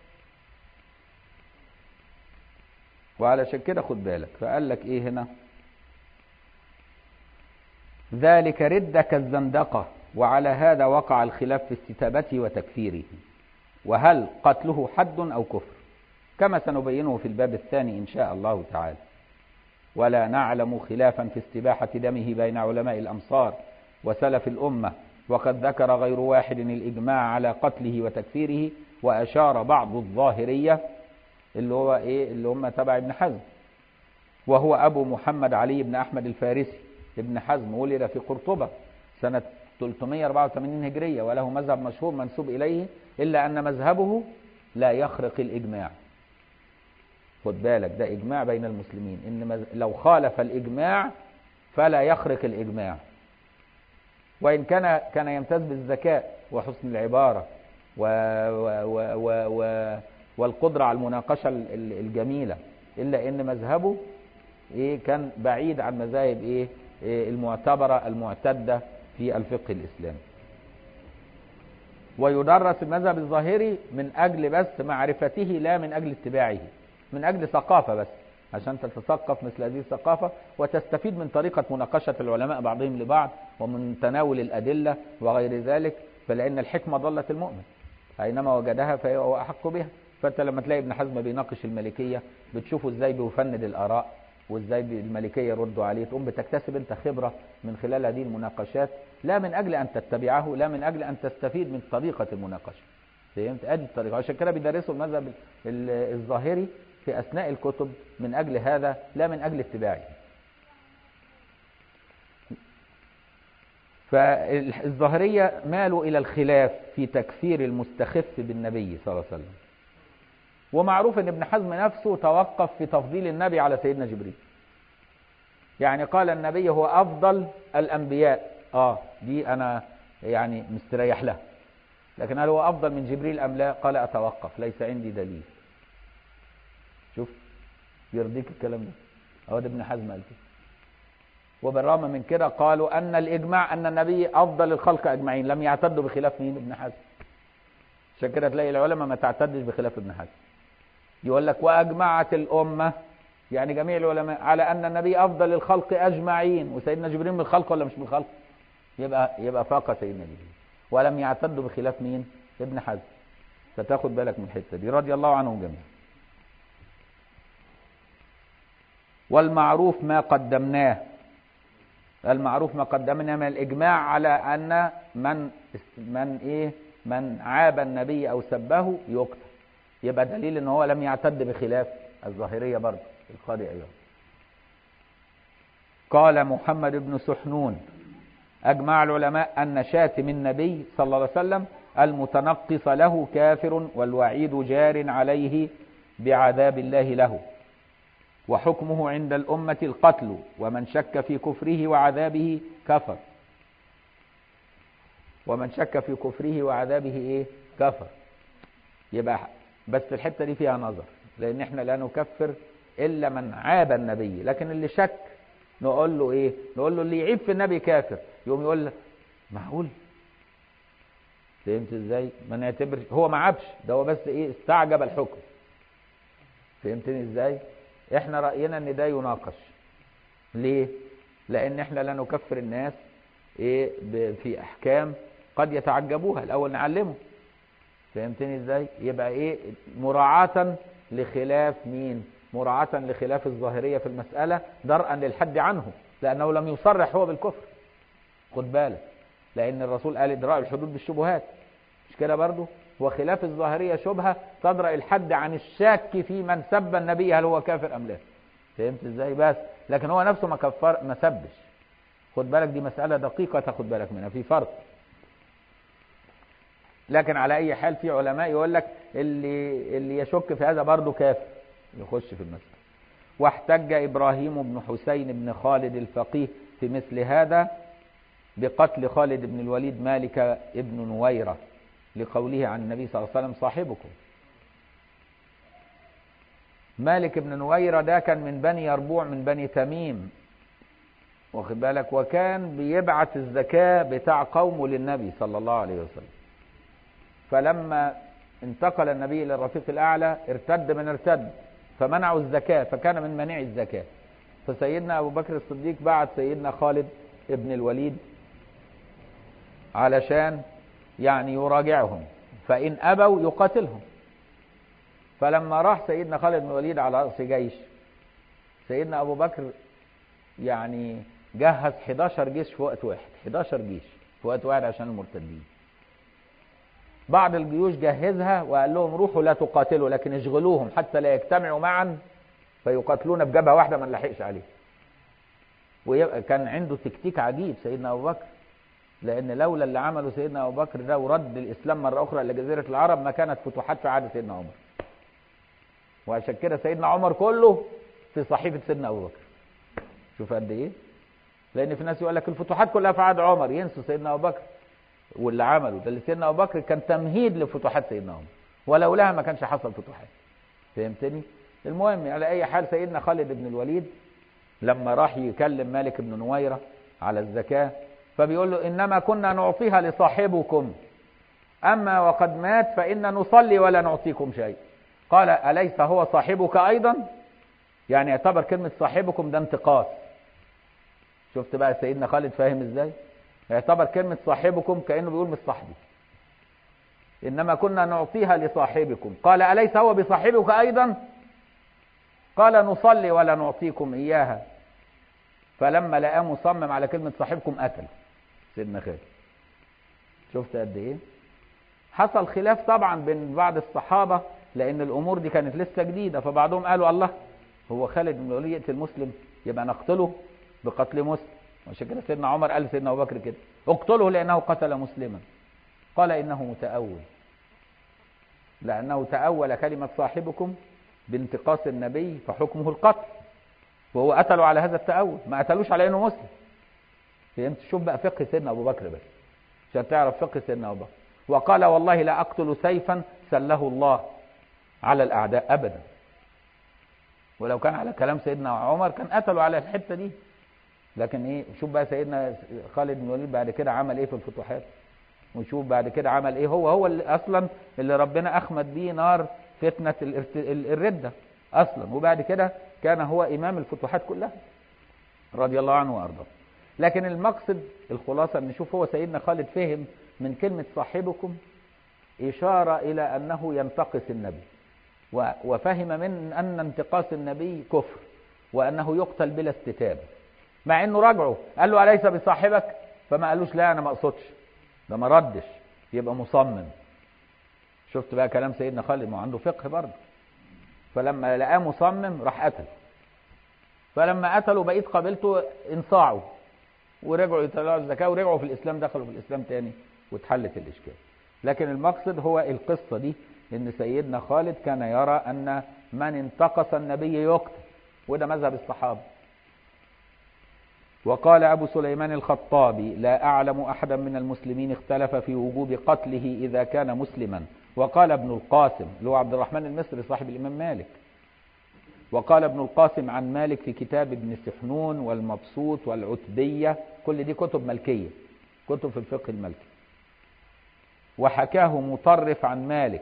وعلشان كده خد بالك فقال لك ايه هنا ذلك رد كالزندقة وعلى هذا وقع الخلاف في استتابته وتكفيره وهل قتله حد أو كفر كما سنبينه في الباب الثاني إن شاء الله تعالى ولا نعلم خلافا في استباحة دمه بين علماء الأمصار وسلف الأمة وقد ذكر غير واحد الإجماع على قتله وتكفيره وأشار بعض الظاهرية اللي هو إيه اللي هم تبع ابن حزم وهو أبو محمد علي بن أحمد الفارسي ابن حزم ولد في قرطبة سنة 384 هجرية وله مذهب مشهور منسوب إليه إلا أن مذهبه لا يخرق الإجماع خد بالك ده إجماع بين المسلمين إن مز... لو خالف الإجماع فلا يخرق الإجماع وإن كان كان يمتاز بالذكاء وحسن العبارة و... و... و... و... و... والقدرة على المناقشة الجميلة إلا إن مذهبه إيه كان بعيد عن مذاهب إيه المعتبرة المعتدة في الفقه الإسلامي ويدرس المذهب الظاهري من أجل بس معرفته لا من أجل اتباعه من أجل ثقافة بس عشان تتثقف مثل هذه الثقافة وتستفيد من طريقة مناقشة العلماء بعضهم لبعض ومن تناول الأدلة وغير ذلك فلأن الحكمة ضلت المؤمن أينما وجدها فهو أحق بها فأنت لما تلاقي ابن حزم بيناقش الملكية بتشوفه ازاي بيفند الآراء وازاي الملكيه يردوا عليه تقوم بتكتسب انت خبره من خلال هذه المناقشات لا من اجل ان تتبعه لا من اجل ان تستفيد من طريقه المناقشه فهمت ادي الطريقه عشان كده بيدرسوا المذهب الظاهري في اثناء الكتب من اجل هذا لا من اجل اتباعه فالظاهريه مالوا الى الخلاف في تكفير المستخف بالنبي صلى الله عليه وسلم ومعروف ان ابن حزم نفسه توقف في تفضيل النبي على سيدنا جبريل يعني قال النبي هو افضل الانبياء اه دي انا يعني مستريح لها لكن هل هو افضل من جبريل ام لا قال اتوقف ليس عندي دليل شوف يرضيك الكلام ده هو ده ابن حزم قال كده وبالرغم من كده قالوا ان الاجماع ان النبي افضل الخلق اجمعين لم يعتدوا بخلاف مين ابن حزم عشان كده تلاقي العلماء ما تعتدش بخلاف ابن حزم يقول لك واجمعت الامه يعني جميع العلماء على ان النبي افضل الخلق اجمعين وسيدنا جبريل من الخلق ولا مش من الخلق يبقى يبقى فاق سيدنا جبريل ولم يعتدوا بخلاف مين ابن حزم فتاخد بالك من الحته دي رضي الله عنهم جميعا والمعروف ما قدمناه المعروف ما قدمناه من الاجماع على ان من من ايه من عاب النبي او سبه يقتل يبقى دليل ان هو لم يعتد بخلاف الظاهريه برضه القاضي ايوب قال محمد بن سحنون اجمع العلماء ان شاتم النبي صلى الله عليه وسلم المتنقص له كافر والوعيد جار عليه بعذاب الله له وحكمه عند الامه القتل ومن شك في كفره وعذابه كفر ومن شك في كفره وعذابه ايه كفر يبقى بس الحته دي فيها نظر لان احنا لا نكفر الا من عاب النبي لكن اللي شك نقول له ايه نقول له اللي يعيب في النبي كافر يقوم يقول لك معقول فهمت ازاي ما نعتبر هو ما عابش ده هو بس ايه استعجب الحكم فهمتني ازاي احنا راينا ان ده يناقش ليه لان احنا لا نكفر الناس ايه في احكام قد يتعجبوها الاول نعلمه فهمتني ازاي يبقى ايه مراعاة لخلاف مين مراعاة لخلاف الظاهرية في المسألة درءا للحد عنه لأنه لم يصرح هو بالكفر خد بالك لأن الرسول قال إدراء الحدود بالشبهات مش كده برضه وخلاف الظاهرية شبهة تدرأ الحد عن الشاك في من سب النبي هل هو كافر أم لا فهمت ازاي بس لكن هو نفسه ما كفر ما سبش خد بالك دي مسألة دقيقة تاخد بالك منها في فرق لكن على اي حال في علماء يقول لك اللي اللي يشك في هذا برضه كافر يخش في المسألة واحتج ابراهيم بن حسين بن خالد الفقيه في مثل هذا بقتل خالد بن الوليد مالك ابن نويرة لقوله عن النبي صلى الله عليه وسلم صاحبكم مالك بن نويرة ده كان من بني يربوع من بني تميم واخد بالك وكان بيبعت الزكاة بتاع قومه للنبي صلى الله عليه وسلم فلما انتقل النبي إلى الرفيق الأعلى ارتد من ارتد فمنعوا الزكاة فكان من منع الزكاة فسيدنا أبو بكر الصديق بعت سيدنا خالد ابن الوليد علشان يعني يراجعهم فإن أبوا يقاتلهم فلما راح سيدنا خالد بن الوليد على رأس جيش سيدنا أبو بكر يعني جهز 11 جيش في وقت واحد 11 جيش في وقت واحد عشان المرتدين بعض الجيوش جهزها وقال لهم روحوا لا تقاتلوا لكن اشغلوهم حتى لا يجتمعوا معا فيقاتلون بجبهه واحده ما نلحقش عليه ويبقى كان عنده تكتيك عجيب سيدنا ابو بكر لان لولا اللي عمله سيدنا ابو بكر ده ورد الاسلام مره اخرى لجزيره العرب ما كانت فتوحات في عهد سيدنا عمر وعشان كده سيدنا عمر كله في صحيفه سيدنا ابو بكر شوف قد ايه لان في ناس يقول لك الفتوحات كلها في عهد عمر ينسوا سيدنا ابو بكر واللي عمله ده اللي سيدنا ابو بكر كان تمهيد لفتوحات سيدنا عمر ولولاها ما كانش حصل فتوحات فهمتني المهم على اي حال سيدنا خالد بن الوليد لما راح يكلم مالك بن نويره على الزكاه فبيقول له انما كنا نعطيها لصاحبكم اما وقد مات فان نصلي ولا نعطيكم شيء قال اليس هو صاحبك ايضا يعني يعتبر كلمه صاحبكم ده انتقاص شفت بقى سيدنا خالد فاهم ازاي يعتبر كلمة صاحبكم كأنه بيقول مش صاحبي إنما كنا نعطيها لصاحبكم قال أليس هو بصاحبك أيضا قال نصلي ولا نعطيكم إياها فلما لقاه مصمم على كلمة صاحبكم قتل سيدنا خالد شفت قد إيه حصل خلاف طبعا بين بعض الصحابة لأن الأمور دي كانت لسه جديدة فبعضهم قالوا الله هو خالد بن الوليد يقتل مسلم يبقى نقتله بقتل مسلم عشان كده سيدنا عمر قال لسيدنا ابو بكر كده اقتله لانه قتل مسلما قال انه متاول لانه تاول كلمه صاحبكم بانتقاص النبي فحكمه القتل وهو قتله على هذا التاول ما قتلوش على انه مسلم فهمت شوف بقى فقه سيدنا ابو بكر بس عشان تعرف فقه سيدنا ابو بكر وقال والله لا اقتل سيفا سله الله على الاعداء ابدا ولو كان على كلام سيدنا عمر كان قتلوا على الحته دي لكن ايه شوف بقى سيدنا خالد بن الوليد بعد كده عمل ايه في الفتوحات ونشوف بعد كده عمل ايه هو هو اللي اصلا اللي ربنا اخمد بيه نار فتنه الرده اصلا وبعد كده كان هو امام الفتوحات كلها رضي الله عنه وارضاه لكن المقصد الخلاصه ان نشوف هو سيدنا خالد فهم من كلمه صاحبكم اشاره الى انه ينتقص النبي وفهم من ان انتقاص النبي كفر وانه يقتل بلا استتابه مع انه راجعه قال له اليس بصاحبك فما قالوش لا انا ما اقصدش ده ما ردش يبقى مصمم شفت بقى كلام سيدنا خالد ما عنده فقه برضه فلما لقاه مصمم راح قتل فلما قتلوا بقيت قبيلته انصاعوا ورجعوا يطلعوا الزكاه ورجعوا في الاسلام دخلوا في الاسلام تاني واتحلت الاشكال لكن المقصد هو القصه دي ان سيدنا خالد كان يرى ان من انتقص النبي يقتل وده مذهب الصحابه وقال أبو سليمان الخطابي لا أعلم أحدا من المسلمين اختلف في وجوب قتله إذا كان مسلما وقال ابن القاسم اللي هو عبد الرحمن المصري صاحب الإمام مالك وقال ابن القاسم عن مالك في كتاب ابن سحنون والمبسوط والعتبية كل دي كتب ملكية كتب في الفقه الملكي وحكاه مطرف عن مالك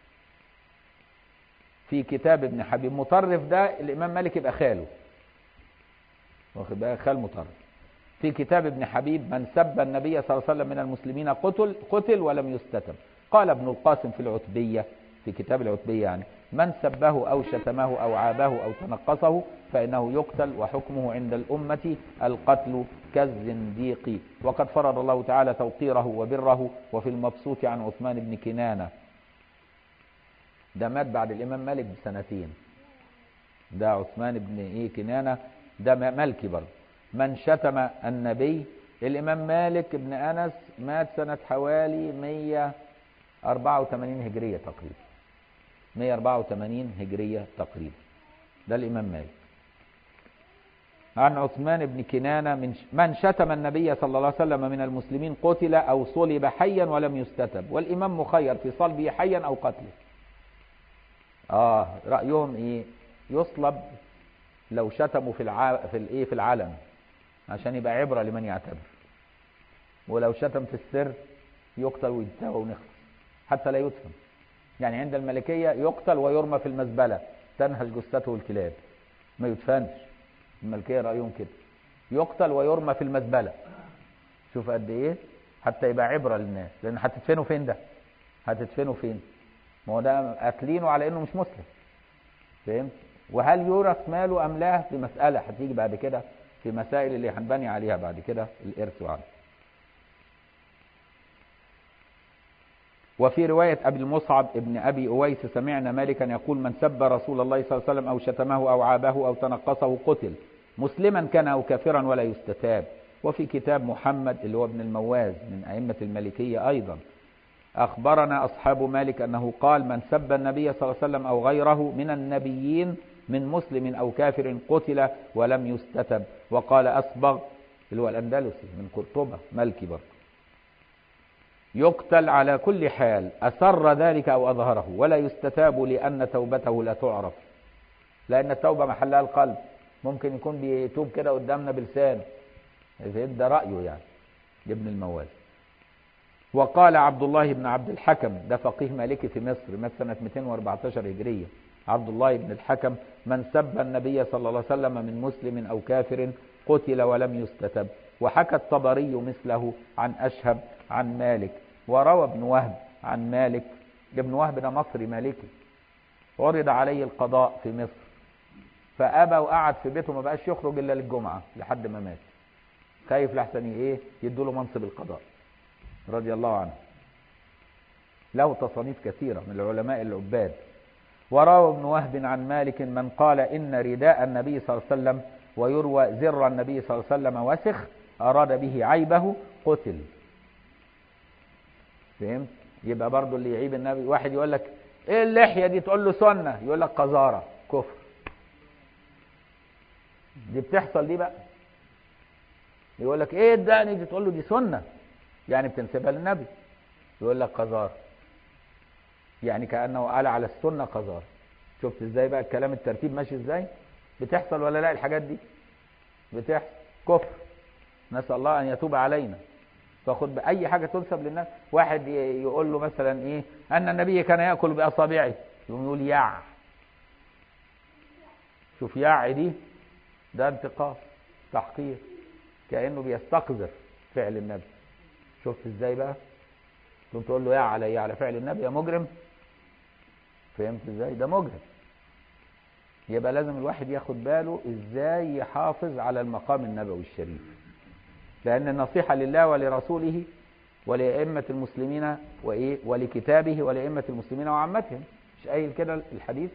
في كتاب ابن حبيب مطرف ده الإمام مالك يبقى خاله واخد بالك خال مطرف في كتاب ابن حبيب من سب النبي صلى الله عليه وسلم من المسلمين قتل قتل ولم يستتب قال ابن القاسم في العتبية في كتاب العتبية يعني من سبه أو شتمه أو عابه أو تنقصه فإنه يقتل وحكمه عند الأمة القتل كالزنديق وقد فرض الله تعالى توقيره وبره وفي المبسوط عن عثمان بن كنانة ده مات بعد الإمام مالك بسنتين ده عثمان بن إيه كنانة ده ملكي برضه من شتم النبي الإمام مالك بن أنس مات سنة حوالي 184 هجرية تقريبا 184 هجرية تقريبا ده الإمام مالك عن عثمان بن كنانة من من شتم النبي صلى الله عليه وسلم من المسلمين قتل أو صلب حيا ولم يستتب والإمام مخير في صلبه حيا أو قتله آه رأيهم إيه يصلب لو شتموا في الع... في الايه في العلم عشان يبقى عبرة لمن يعتبر ولو شتم في السر يقتل ويتساوى ونخلص حتى لا يدفن يعني عند الملكية يقتل ويرمى في المزبلة تنهش جثته الكلاب ما يدفنش الملكية رأيهم كده يقتل ويرمى في المزبلة شوف قد ايه حتى يبقى عبرة للناس لان هتدفنه فين ده هتدفنه فين ما هو ده قاتلينه على انه مش مسلم فهمت وهل يورث ماله ام لا في مسألة هتيجي بعد كده في مسائل اللي هنبني عليها بعد كده الارث وعنه وفي رواية أبي المصعب ابن أبي أويس سمعنا مالكا يقول من سب رسول الله صلى الله عليه وسلم أو شتمه أو عابه أو تنقصه قتل مسلما كان أو كافرا ولا يستتاب وفي كتاب محمد اللي هو ابن المواز من أئمة المالكية أيضا أخبرنا أصحاب مالك أنه قال من سب النبي صلى الله عليه وسلم أو غيره من النبيين من مسلم أو كافر قتل ولم يستتب وقال أصبغ اللي هو الأندلسي من قرطبة ملكي برضه يقتل على كل حال أسر ذلك أو أظهره ولا يستتاب لأن توبته لا تعرف لأن التوبة محلها القلب ممكن يكون بيتوب كده قدامنا بلسان ده رأيه يعني ابن المواز وقال عبد الله بن عبد الحكم ده فقيه مالكي في مصر مات سنة 214 هجرية عبد الله بن الحكم من سب النبي صلى الله عليه وسلم من مسلم أو كافر قتل ولم يستتب وحكى الطبري مثله عن أشهب عن مالك وروى ابن وهب عن مالك ابن وهب ده مصري مالكي عرض عليه القضاء في مصر فأبى وقعد في بيته ما بقاش يخرج إلا للجمعة لحد ما مات خايف لحسن ايه يدوا له منصب القضاء رضي الله عنه له تصانيف كثيرة من العلماء العباد وروى ابن وهب عن مالك من قال إن رداء النبي صلى الله عليه وسلم ويروى زر النبي صلى الله عليه وسلم وسخ أراد به عيبه قتل فهمت يبقى برضو اللي يعيب النبي واحد يقول لك ايه اللحية دي تقول له سنة يقول لك قذارة كفر دي بتحصل دي بقى يقول لك ايه الدقن دي تقول له دي سنة يعني بتنسبها للنبي يقول لك قذار يعني كأنه قال على السنة قذار شفت ازاي بقى الكلام الترتيب ماشي ازاي بتحصل ولا لا الحاجات دي بتحصل كفر نسأل الله أن يتوب علينا فخد بأي حاجة تنسب للناس واحد يقول له مثلا ايه أن النبي كان يأكل بأصابعه يقوم يقول يع شوف يع دي ده انتقاص تحقير كأنه بيستقذر فعل النبي شفت ازاي بقى تقوم تقول له يا على ايه على فعل النبي يا مجرم فهمت ازاي ده مجرم يبقى لازم الواحد ياخد باله ازاي يحافظ على المقام النبوي الشريف لان النصيحة لله ولرسوله ولأئمة المسلمين وإيه ولكتابه ولأئمة المسلمين وعامتهم مش قايل كده الحديث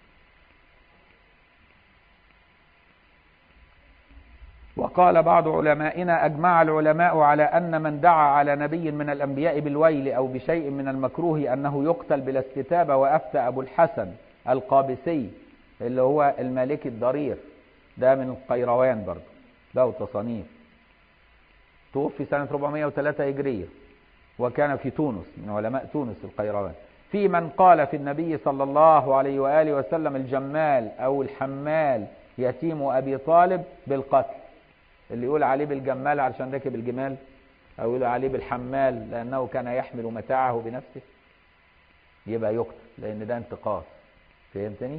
وقال بعض علمائنا أجمع العلماء على أن من دعا على نبي من الأنبياء بالويل أو بشيء من المكروه أنه يقتل بلا استتابة وأفتى أبو الحسن القابسي اللي هو المالكي الضرير ده من القيروان برضه له تصانيف توفي سنة 403 هجرية وكان في تونس من علماء تونس القيروان في من قال في النبي صلى الله عليه وآله وسلم الجمال أو الحمال يتيم أبي طالب بالقتل اللي يقول عليه بالجمال علشان ركب الجمال أو يقول عليه بالحمال لأنه كان يحمل متاعه بنفسه يبقى يقتل لأن ده انتقاص فهمتني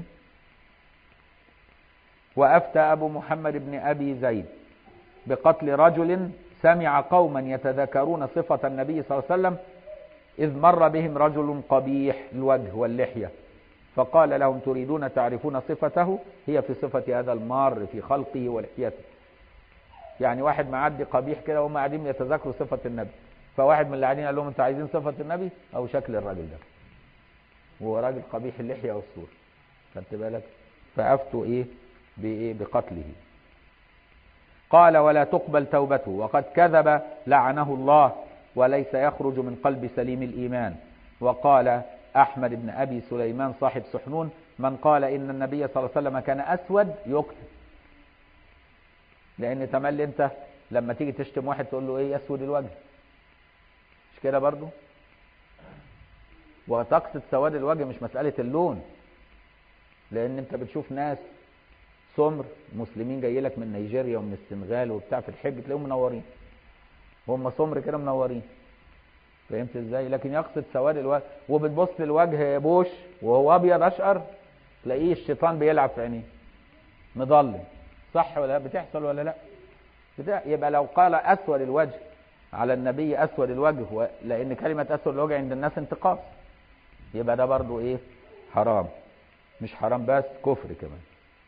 وأفتى أبو محمد بن أبي زيد بقتل رجل سمع قوما يتذكرون صفة النبي صلى الله عليه وسلم إذ مر بهم رجل قبيح الوجه واللحية فقال لهم تريدون تعرفون صفته هي في صفة هذا المار في خلقه ولحيته يعني واحد معدي قبيح كده وهم قاعدين يتذكروا صفة النبي فواحد من اللي قاعدين قال لهم انتوا عايزين صفة النبي او شكل الراجل ده وهو راجل قبيح اللحية والصور خدت بالك فافتوا ايه بايه بقتله قال ولا تقبل توبته وقد كذب لعنه الله وليس يخرج من قلب سليم الإيمان وقال أحمد بن أبي سليمان صاحب سحنون من قال إن النبي صلى الله عليه وسلم كان أسود يقتل لأن تملي أنت لما تيجي تشتم واحد تقول له إيه أسود الوجه مش كده برضو وتقصد سواد الوجه مش مسألة اللون لأن أنت بتشوف ناس سمر مسلمين جاي لك من نيجيريا ومن السنغال وبتاع في الحج تلاقيهم منورين هم سمر كده منورين فهمت ازاي لكن يقصد سواد الوجه وبتبص الوجه بوش وهو ابيض اشقر تلاقيه الشيطان بيلعب في عينيه مضلم صح ولا لا بتحصل ولا لا بتاع يبقى لو قال اسود الوجه على النبي اسود الوجه و... لان كلمه اسود الوجه عند الناس انتقاص يبقى ده برضو ايه حرام مش حرام بس كفر كمان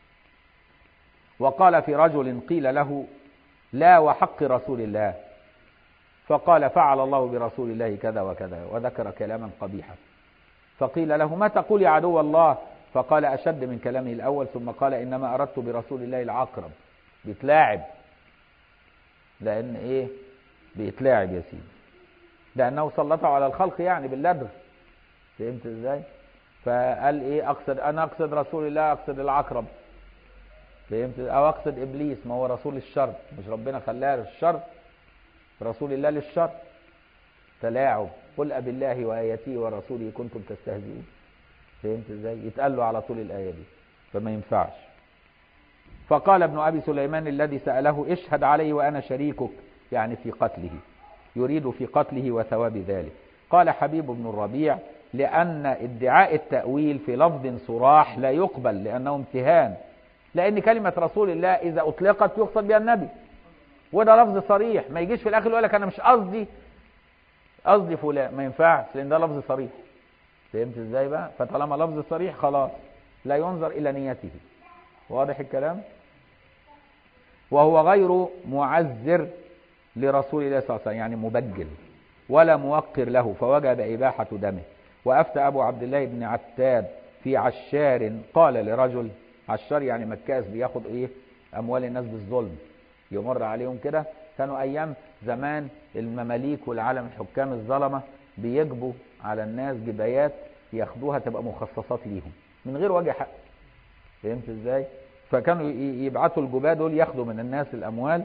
وقال في رجل قيل له لا وحق رسول الله فقال فعل الله برسول الله كذا وكذا وذكر كلاما قبيحا فقيل له ما تقول يا عدو الله فقال أشد من كلامه الأول ثم قال إنما أردت برسول الله العقرب بيتلاعب لأن إيه بيتلاعب يا سيدي لأنه سلطه على الخلق يعني باللدغ فهمت إزاي فقال إيه أقصد أنا أقصد رسول الله أقصد العقرب فهمت أو أقصد إبليس ما هو رسول الشر مش ربنا خلاه الشر رسول الله للشر تلاعب قل أب الله وآياته ورسوله كنتم تستهزئون فهمت ازاي يتقال له على طول الآية دي فما ينفعش فقال ابن أبي سليمان الذي سأله اشهد عليه وأنا شريكك يعني في قتله يريد في قتله وثواب ذلك قال حبيب بن الربيع لأن ادعاء التأويل في لفظ صراح لا يقبل لأنه امتهان لأن كلمة رسول الله إذا أطلقت يقصد بها النبي وده لفظ صريح ما يجيش في الآخر يقول لك أنا مش قصدي قصدي فلان ما ينفعش لأن ده لفظ صريح فهمت ازاي بقى فطالما لفظ صريح خلاص لا ينظر الى نيته واضح الكلام وهو غير معزر لرسول الله صلى الله عليه وسلم يعني مبجل ولا موقر له فوجب إباحة دمه وأفتى أبو عبد الله بن عتاب في عشار قال لرجل عشار يعني مكاس بياخد إيه أموال الناس بالظلم يمر عليهم كده كانوا أيام زمان المماليك والعالم الحكام الظلمة بيجبوا على الناس جبايات ياخدوها تبقى مخصصات ليهم من غير وجه حق فهمت ازاي فكانوا يبعتوا الجباة دول ياخدوا من الناس الاموال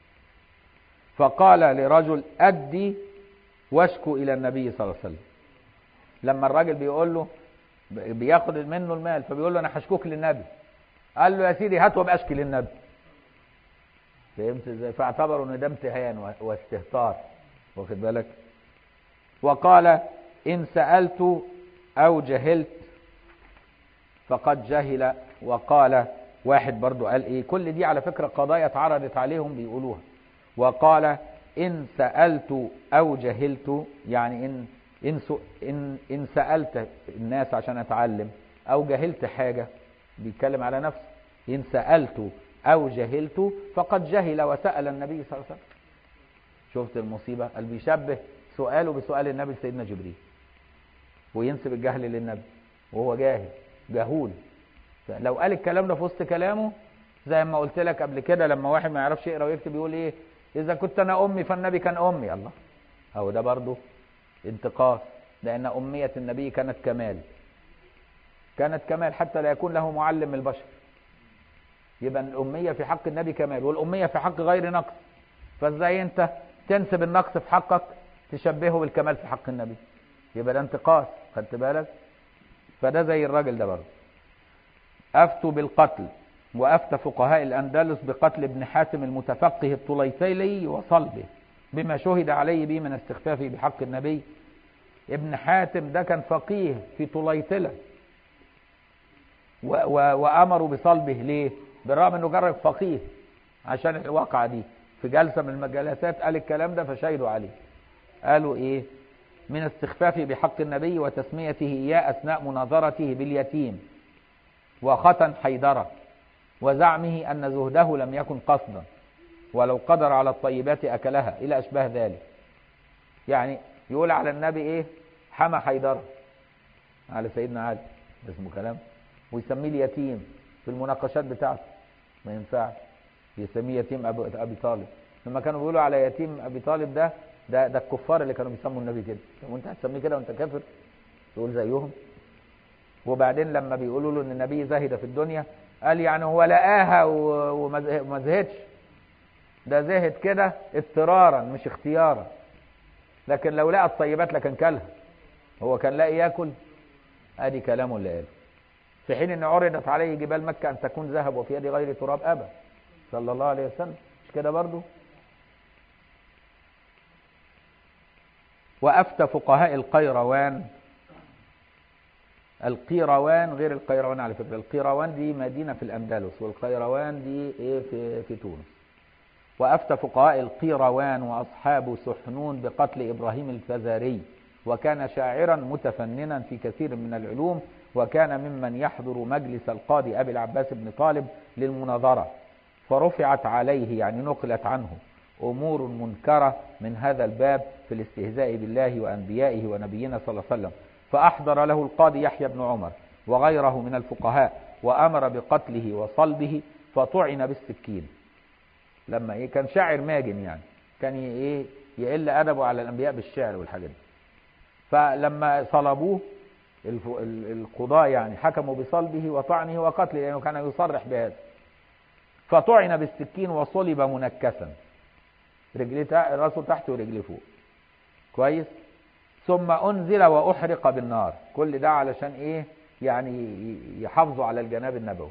فقال لرجل ادي واشكو الى النبي صلى الله عليه وسلم لما الراجل بيقول له بياخد منه المال فبيقول له انا هشكوك للنبي قال له يا سيدي هات وابقى اشكي للنبي فهمت ازاي فاعتبروا ان ده امتهان واستهتار واخد بالك وقال إن سألت أو جهلت فقد جهل وقال واحد برضو قال إيه كل دي على فكرة قضايا اتعرضت عليهم بيقولوها وقال إن سألت أو جهلت يعني إن إن, إن, إن سألت الناس عشان أتعلم أو جهلت حاجة بيتكلم على نفسه إن سألت أو جهلت فقد جهل وسأل النبي صلى الله عليه وسلم شفت المصيبة اللي بيشبه سؤاله بسؤال النبي سيدنا جبريل وينسب الجهل للنبي وهو جاهل جهول لو قال الكلام ده في وسط كلامه زي ما قلت لك قبل كده لما واحد ما يعرفش يقرا ويكتب يقول ايه اذا كنت انا امي فالنبي كان امي الله اهو ده برضه انتقاص لان اميه النبي كانت كمال كانت كمال حتى لا يكون له معلم البشر يبقى الاميه في حق النبي كمال والاميه في حق غير نقص فازاي انت تنسب النقص في حقك تشبهه بالكمال في حق النبي يبقى ده انتقاص خدت بالك فده زي الراجل ده برضه افتوا بالقتل وافتى فقهاء الاندلس بقتل ابن حاتم المتفقه الطليطلي وصلبه بما شهد عليه به من استخفافه بحق النبي ابن حاتم ده كان فقيه في طليطلة و و وامروا بصلبه ليه بالرغم انه جرب فقيه عشان الواقعة دي في جلسة من الجلسات قال الكلام ده فشهدوا عليه قالوا ايه من استخفافه بحق النبي وتسميته إياه أثناء مناظرته باليتيم وختن حيدرة وزعمه أن زهده لم يكن قصدا ولو قدر على الطيبات أكلها إلى أشباه ذلك يعني يقول على النبي إيه حمى حيدرة على سيدنا علي اسمه كلام ويسميه اليتيم في المناقشات بتاعته ما ينفعش يسميه يتيم أبي طالب لما كانوا بيقولوا على يتيم أبي طالب ده ده ده الكفار اللي كانوا بيسموا النبي كده وانت هتسميه كده وانت كافر تقول زيهم وبعدين لما بيقولوا له ان النبي زهد في الدنيا قال يعني هو لقاها وما زهدش ده زهد كده اضطرارا مش اختيارا لكن لو لقى الطيبات لكان كلها هو كان لاقي ياكل ادي كلامه اللي قاله في حين ان عرضت عليه جبال مكة ان تكون ذهب وفي يد غير تراب ابى صلى الله عليه وسلم مش كده برضو وافتى فقهاء القيروان القيروان غير القيروان على فكرة القيروان دي مدينة في الأندلس والقيروان دي إيه في, في تونس وأفتى فقهاء القيروان وأصحاب سحنون بقتل إبراهيم الفزاري وكان شاعرا متفننا في كثير من العلوم وكان ممن يحضر مجلس القاضي أبي العباس بن طالب للمناظرة فرفعت عليه يعني نقلت عنه أمور منكرة من هذا الباب في الاستهزاء بالله وأنبيائه ونبينا صلى الله عليه وسلم فأحضر له القاضي يحيى بن عمر وغيره من الفقهاء وأمر بقتله وصلبه فطعن بالسكين لما إيه كان شاعر ماجن يعني كان إيه يقل أدبه على الأنبياء بالشعر والحاجات دي فلما صلبوه القضاة يعني حكموا بصلبه وطعنه وقتله لأنه كان يصرح بهذا فطعن بالسكين وصلب منكسا رجليه راسه تحت ورجليه فوق كويس ثم أنزل وأحرق بالنار كل ده علشان إيه يعني يحافظوا على الجناب النبوي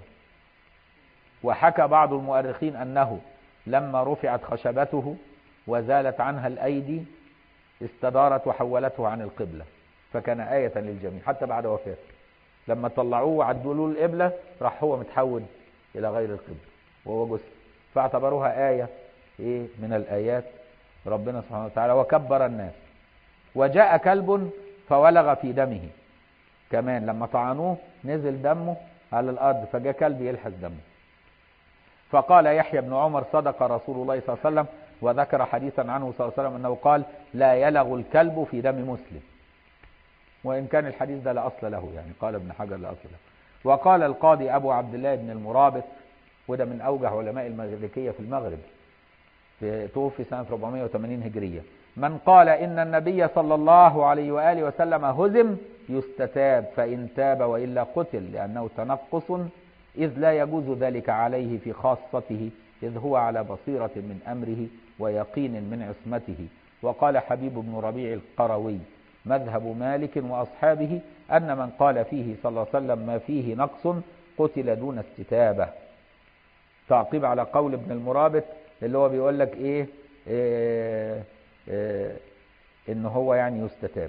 وحكى بعض المؤرخين أنه لما رفعت خشبته وزالت عنها الأيدي استدارت وحولته عن القبلة فكان آية للجميع حتى بعد وفاته لما طلعوه وعدوا له القبلة راح هو متحول إلى غير القبلة وهو جثة فاعتبروها آية إيه من الآيات ربنا سبحانه وتعالى وكبر الناس وجاء كلب فولغ في دمه كمان لما طعنوه نزل دمه على الأرض فجاء كلب يلحس دمه فقال يحيى بن عمر صدق رسول الله صلى الله عليه وسلم وذكر حديثا عنه صلى الله عليه وسلم أنه قال لا يلغ الكلب في دم مسلم وإن كان الحديث ده لا أصل له يعني قال ابن حجر لا أصل له وقال القاضي أبو عبد الله بن المرابط وده من أوجه علماء المالكية في المغرب في توفي سنة 480 هجرية من قال إن النبي صلى الله عليه وآله وسلم هزم يستتاب فإن تاب وإلا قتل لأنه تنقص إذ لا يجوز ذلك عليه في خاصته إذ هو على بصيرة من أمره ويقين من عصمته وقال حبيب بن ربيع القروي مذهب مالك وأصحابه أن من قال فيه صلى الله عليه وسلم ما فيه نقص قتل دون استتابة تعقيب على قول ابن المرابط اللي هو بيقول لك إيه, إيه, إيه إن هو يعني يستتاب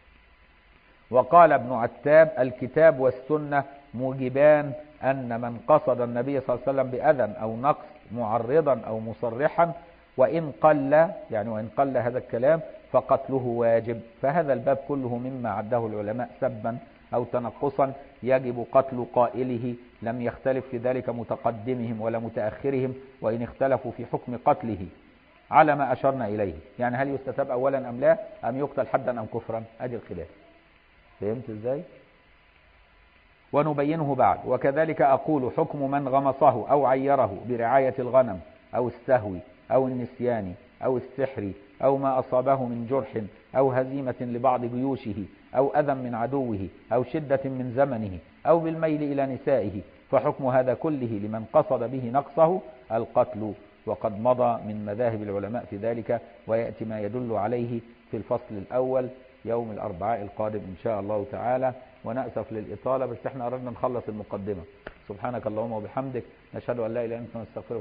وقال ابن عتاب الكتاب والسنة موجبان أن من قصد النبي صلى الله عليه وسلم بأذى أو نقص معرضا أو مصرحا وإن قل يعني وإن قل هذا الكلام فقتله واجب فهذا الباب كله مما عده العلماء سبا أو تنقصا يجب قتل قائله لم يختلف في ذلك متقدمهم ولا متأخرهم وإن اختلفوا في حكم قتله على ما أشرنا إليه يعني هل يستتاب أولا أم لا أم يقتل حدا أم كفرا أدي الخلاف فهمت إزاي ونبينه بعد وكذلك أقول حكم من غمصه أو عيره برعاية الغنم أو السهو أو النسيان أو السحر أو ما أصابه من جرح أو هزيمة لبعض جيوشه أو أذى من عدوه أو شدة من زمنه أو بالميل إلى نسائه فحكم هذا كله لمن قصد به نقصه القتل وقد مضى من مذاهب العلماء في ذلك ويأتي ما يدل عليه في الفصل الأول يوم الأربعاء القادم إن شاء الله تعالى ونأسف للإطالة بس احنا أردنا نخلص المقدمة سبحانك اللهم وبحمدك نشهد أن لا إله إلا أنت نستغفرك